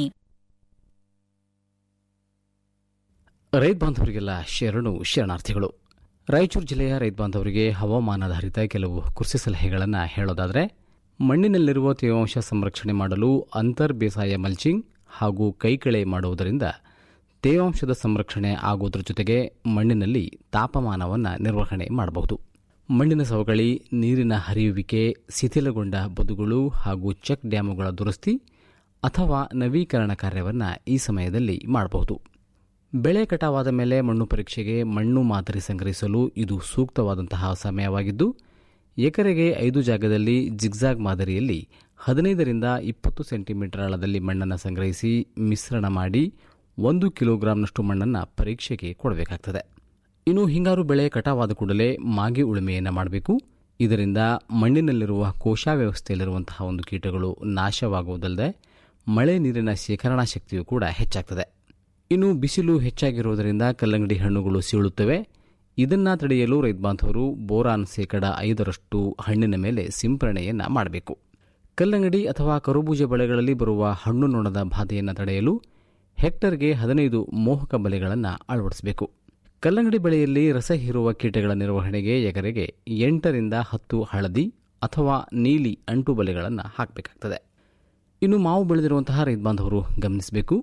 ರೈತ ಬಾಂಧವರಿಗೆಲ್ಲ ಶರಣು ಶರಣಾರ್ಥಿಗಳು ರಾಯಚೂರು ಜಿಲ್ಲೆಯ ರೈತ ಬಾಂಧವರಿಗೆ ಹವಾಮಾನಾಧಾರಿತ ಕೆಲವು ಕೃಷಿ ಸಲಹೆಗಳನ್ನು ಹೇಳೋದಾದರೆ ಮಣ್ಣಿನಲ್ಲಿರುವ ತೇವಾಂಶ ಸಂರಕ್ಷಣೆ ಮಾಡಲು ಅಂತರ್ ಬೇಸಾಯ ಮಲ್ಚಿಂಗ್ ಹಾಗೂ ಕೈಕಳೆ ಮಾಡುವುದರಿಂದ ತೇವಾಂಶದ ಸಂರಕ್ಷಣೆ ಆಗುವುದರ ಜೊತೆಗೆ ಮಣ್ಣಿನಲ್ಲಿ ತಾಪಮಾನವನ್ನು ನಿರ್ವಹಣೆ ಮಾಡಬಹುದು ಮಣ್ಣಿನ ಸವಕಳಿ ನೀರಿನ ಹರಿಯುವಿಕೆ ಶಿಥಿಲಗೊಂಡ ಬದುಗಳು ಹಾಗೂ ಚೆಕ್ ಡ್ಯಾಮುಗಳ ದುರಸ್ತಿ ಅಥವಾ ನವೀಕರಣ ಕಾರ್ಯವನ್ನು ಈ ಸಮಯದಲ್ಲಿ ಮಾಡಬಹುದು ಬೆಳೆ ಕಟಾವಾದ ಮೇಲೆ ಮಣ್ಣು ಪರೀಕ್ಷೆಗೆ ಮಣ್ಣು ಮಾದರಿ ಸಂಗ್ರಹಿಸಲು ಇದು ಸೂಕ್ತವಾದಂತಹ ಸಮಯವಾಗಿದ್ದು ಎಕರೆಗೆ ಐದು ಜಾಗದಲ್ಲಿ ಜಿಗ್ಜಾಗ್ ಮಾದರಿಯಲ್ಲಿ ಹದಿನೈದರಿಂದ ಇಪ್ಪತ್ತು ಸೆಂಟಿಮೀಟರ್ ಆಳದಲ್ಲಿ ಮಣ್ಣನ್ನು ಸಂಗ್ರಹಿಸಿ ಮಿಶ್ರಣ ಮಾಡಿ ಒಂದು ಕಿಲೋಗ್ರಾಂನಷ್ಟು ಮಣ್ಣನ್ನು ಪರೀಕ್ಷೆಗೆ ಕೊಡಬೇಕಾಗ್ತದೆ ಇನ್ನು ಹಿಂಗಾರು ಬೆಳೆ ಕಟಾವಾದ ಕೂಡಲೇ ಮಾಗಿ ಉಳುಮೆಯನ್ನು ಮಾಡಬೇಕು ಇದರಿಂದ ಮಣ್ಣಿನಲ್ಲಿರುವ ಕೋಶ ವ್ಯವಸ್ಥೆಯಲ್ಲಿರುವಂತಹ ಒಂದು ಕೀಟಗಳು ನಾಶವಾಗುವುದಲ್ಲದೆ ಮಳೆ ನೀರಿನ ಶೇಖರಣಾ ಶಕ್ತಿಯೂ ಕೂಡ ಹೆಚ್ಚಾಗ್ತದೆ ಇನ್ನು ಬಿಸಿಲು ಹೆಚ್ಚಾಗಿರುವುದರಿಂದ ಕಲ್ಲಂಗಡಿ ಹಣ್ಣುಗಳು ಸೀಳುತ್ತವೆ ಇದನ್ನ ತಡೆಯಲು ರೈತ ಬಾಂಧವರು ಬೋರಾನ್ ಶೇಕಡ ಐದರಷ್ಟು ಹಣ್ಣಿನ ಮೇಲೆ ಸಿಂಪರಣೆಯನ್ನು ಮಾಡಬೇಕು ಕಲ್ಲಂಗಡಿ ಅಥವಾ ಕರುಬೂಜ ಬೆಳೆಗಳಲ್ಲಿ ಬರುವ ಹಣ್ಣು ನೊಣದ ಬಾಧೆಯನ್ನು ತಡೆಯಲು ಹೆಕ್ಟರ್ಗೆ ಹದಿನೈದು ಮೋಹಕ ಬಲೆಗಳನ್ನು ಅಳವಡಿಸಬೇಕು ಕಲ್ಲಂಗಡಿ ಬೆಳೆಯಲ್ಲಿ ರಸ ಹೀರುವ ಕೀಟಗಳ ನಿರ್ವಹಣೆಗೆ ಎಕರೆಗೆ ಎಂಟರಿಂದ ಹತ್ತು ಹಳದಿ ಅಥವಾ ನೀಲಿ ಅಂಟು ಬಲೆಗಳನ್ನು ಹಾಕಬೇಕಾಗ್ತದೆ ಇನ್ನು ಮಾವು ಬೆಳೆದಿರುವಂತಹ ರೈತ ಬಾಂಧವರು ಗಮನಿಸಬೇಕು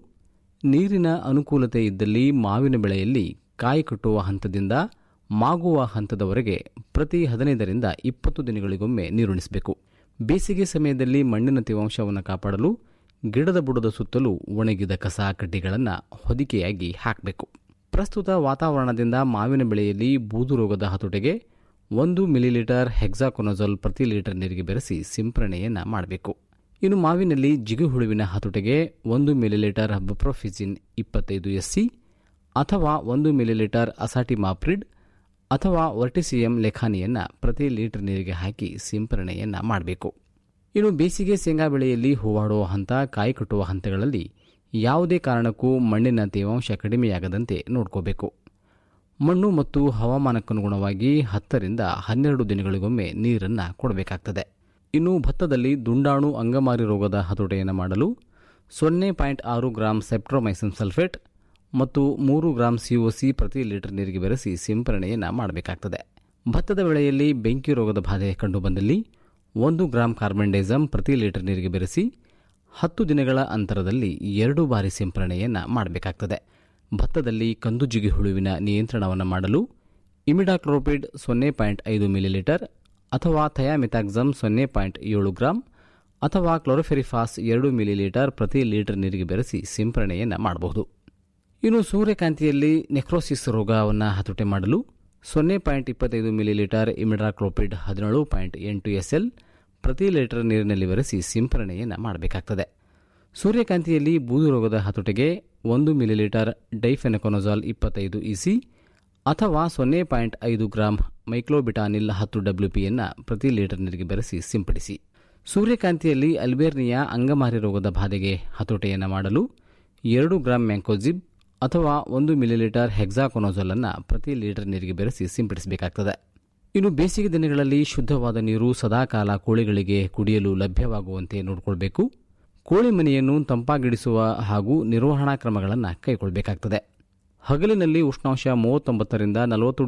ನೀರಿನ ಅನುಕೂಲತೆ ಇದ್ದಲ್ಲಿ ಮಾವಿನ ಬೆಳೆಯಲ್ಲಿ ಕಾಯಿ ಕಟ್ಟುವ ಹಂತದಿಂದ ಮಾಗುವ ಹಂತದವರೆಗೆ ಪ್ರತಿ ಹದಿನೈದರಿಂದ ಇಪ್ಪತ್ತು ದಿನಗಳಿಗೊಮ್ಮೆ ನೀರುಣಿಸಬೇಕು ಬೇಸಿಗೆ ಸಮಯದಲ್ಲಿ ಮಣ್ಣಿನ ತೇವಾಂಶವನ್ನು ಕಾಪಾಡಲು ಗಿಡದ ಬುಡದ ಸುತ್ತಲೂ ಒಣಗಿದ ಕಸ ಕಡ್ಡಿಗಳನ್ನು ಹೊದಿಕೆಯಾಗಿ ಹಾಕಬೇಕು ಪ್ರಸ್ತುತ ವಾತಾವರಣದಿಂದ ಮಾವಿನ ಬೆಳೆಯಲ್ಲಿ ಬೂದು ರೋಗದ ಹತೋಟಿಗೆ ಒಂದು ಮಿಲಿಲೀಟರ್ ಹೆಕ್ಸಾಕೊನಜೋಲ್ ಪ್ರತಿ ಲೀಟರ್ ನೀರಿಗೆ ಬೆರೆಸಿ ಸಿಂಪರಣೆಯನ್ನು ಮಾಡಬೇಕು ಇನ್ನು ಮಾವಿನಲ್ಲಿ ಜಿಗುಹುಳುವಿನ ಹತೋಟಿಗೆ ಒಂದು ಮಿಲಿಲೀಟರ್ ಬುಪ್ರೋಫಿಜಿನ್ ಇಪ್ಪತ್ತೈದು ಎಸ್ಸಿ ಅಥವಾ ಒಂದು ಮಿಲಿಲೀಟರ್ ಅಸಾಟಿಮಾಪ್ರಿಡ್ ಅಥವಾ ವರ್ಟಿಸಿಯಂ ಲೆಖಾನಿಯನ್ನು ಪ್ರತಿ ಲೀಟರ್ ನೀರಿಗೆ ಹಾಕಿ ಸಿಂಪರಣೆಯನ್ನು ಮಾಡಬೇಕು ಇನ್ನು ಬೇಸಿಗೆ ಶೇಂಗಾ ಬೆಳೆಯಲ್ಲಿ ಹೂವಾಡುವ ಹಂತ ಕಾಯಿ ಕಟ್ಟುವ ಹಂತಗಳಲ್ಲಿ ಯಾವುದೇ ಕಾರಣಕ್ಕೂ ಮಣ್ಣಿನ ತೇವಾಂಶ ಕಡಿಮೆಯಾಗದಂತೆ ನೋಡ್ಕೋಬೇಕು ಮಣ್ಣು ಮತ್ತು ಹವಾಮಾನಕ್ಕನುಗುಣವಾಗಿ ಹತ್ತರಿಂದ ಹನ್ನೆರಡು ದಿನಗಳಿಗೊಮ್ಮೆ ನೀರನ್ನು ಕೊಡಬೇಕಾಗ್ತದೆ ಇನ್ನು ಭತ್ತದಲ್ಲಿ ದುಂಡಾಣು ಅಂಗಮಾರಿ ರೋಗದ ಹತೋಟಿಯನ್ನು ಮಾಡಲು ಸೊನ್ನೆ ಪಾಯಿಂಟ್ ಆರು ಗ್ರಾಂ ಸೆಪ್ಟ್ರೋಮೈಸಿನ್ ಸಲ್ಫೇಟ್ ಮತ್ತು ಮೂರು ಗ್ರಾಂ ಸಿಒಸಿ ಪ್ರತಿ ಲೀಟರ್ ನೀರಿಗೆ ಬೆರೆಸಿ ಸಿಂಪರಣೆಯನ್ನು ಮಾಡಬೇಕಾಗ್ತದೆ ಭತ್ತದ ಬೆಳೆಯಲ್ಲಿ ಬೆಂಕಿ ರೋಗದ ಬಾಧೆ ಕಂಡುಬಂದಲ್ಲಿ ಒಂದು ಗ್ರಾಂ ಕಾರ್ಬನ್ಡೈಸಮ್ ಪ್ರತಿ ಲೀಟರ್ ನೀರಿಗೆ ಬೆರೆಸಿ ಹತ್ತು ದಿನಗಳ ಅಂತರದಲ್ಲಿ ಎರಡು ಬಾರಿ ಸಿಂಪರಣೆಯನ್ನು ಮಾಡಬೇಕಾಗ್ತದೆ ಭತ್ತದಲ್ಲಿ ಕಂದುಜಿಗಿ ಹುಳುವಿನ ನಿಯಂತ್ರಣವನ್ನು ಮಾಡಲು ಇಮಿಡಾಕ್ಲೋಪಿಡ್ ಸೊನ್ನೆ ಪಾಯಿಂಟ್ ಐದು ಮಿಲಿಲೀಟರ್ ಅಥವಾ ಥಯಾಮಿಥಾಕ್ಸಮ್ ಸೊನ್ನೆ ಪಾಯಿಂಟ್ ಏಳು ಗ್ರಾಂ ಅಥವಾ ಕ್ಲೋರೋಫೆರಿಫಾಸ್ ಎರಡು ಮಿಲಿಲೀಟರ್ ಪ್ರತಿ ಲೀಟರ್ ನೀರಿಗೆ ಬೆರೆಸಿ ಸಿಂಪರಣೆಯನ್ನು ಮಾಡಬಹುದು ಇನ್ನು ಸೂರ್ಯಕಾಂತಿಯಲ್ಲಿ ನೆಕ್ರೋಸಿಸ್ ರೋಗವನ್ನು ಹತೋಟಿ ಮಾಡಲು ಸೊನ್ನೆ ಪಾಯಿಂಟ್ ಇಪ್ಪತ್ತೈದು ಮಿಲಿಲೀಟರ್ ಇಮಿಡ್ರಾಕ್ಲೋಪಿಡ್ ಹದಿನೇಳು ಪಾಯಿಂಟ್ ಎಂಟು ಎಸ್ಎಲ್ ಪ್ರತಿ ಲೀಟರ್ ನೀರಿನಲ್ಲಿ ಬೆರೆಸಿ ಸಿಂಪರಣೆಯನ್ನು ಮಾಡಬೇಕಾಗ್ತದೆ ಸೂರ್ಯಕಾಂತಿಯಲ್ಲಿ ಬೂದು ರೋಗದ ಹತೋಟಿಗೆ ಒಂದು ಮಿಲಿಲೀಟರ್ ಡೈಫೆನಕೊನಜಾಲ್ ಇಪ್ಪತ್ತೈದು ಇಸಿ ಅಥವಾ ಸೊನ್ನೆ ಪಾಯಿಂಟ್ ಐದು ಗ್ರಾಂ ಮೈಕ್ಲೋಬಿಟಾನಿಲ್ ಹತ್ತು ಡಬ್ಲ್ಯೂಪಿಯನ್ನು ಪ್ರತಿ ಲೀಟರ್ ನೀರಿಗೆ ಬೆರೆಸಿ ಸಿಂಪಡಿಸಿ ಸೂರ್ಯಕಾಂತಿಯಲ್ಲಿ ಅಲ್ಬೇರ್ನಿಯಾ ಅಂಗಮಾರಿ ರೋಗದ ಬಾಧೆಗೆ ಹತೋಟಿಯನ್ನು ಮಾಡಲು ಎರಡು ಗ್ರಾಂ ಮ್ಯಾಂಕೋಜಿಬ್ ಅಥವಾ ಒಂದು ಮಿಲಿಲೀಟರ್ ಹೆಕ್ಸಾಕೊನೋಜಲ್ ಅನ್ನು ಪ್ರತಿ ಲೀಟರ್ ನೀರಿಗೆ ಬೆರೆಸಿ ಸಿಂಪಡಿಸಬೇಕಾಗ್ತದೆ ಇನ್ನು ಬೇಸಿಗೆ ದಿನಗಳಲ್ಲಿ ಶುದ್ಧವಾದ ನೀರು ಸದಾಕಾಲ ಕೋಳಿಗಳಿಗೆ ಕುಡಿಯಲು ಲಭ್ಯವಾಗುವಂತೆ ನೋಡಿಕೊಳ್ಬೇಕು ಕೋಳಿ ಮನೆಯನ್ನು ತಂಪಾಗಿಡಿಸುವ ಹಾಗೂ ನಿರ್ವಹಣಾ ಕ್ರಮಗಳನ್ನು ಕೈಗೊಳ್ಳಬೇಕಾಗ್ತದೆ ಹಗಲಿನಲ್ಲಿ ಉಷ್ಣಾಂಶ ಮೂವತ್ತೊಂಬತ್ತರಿಂದ ನಲವತ್ತು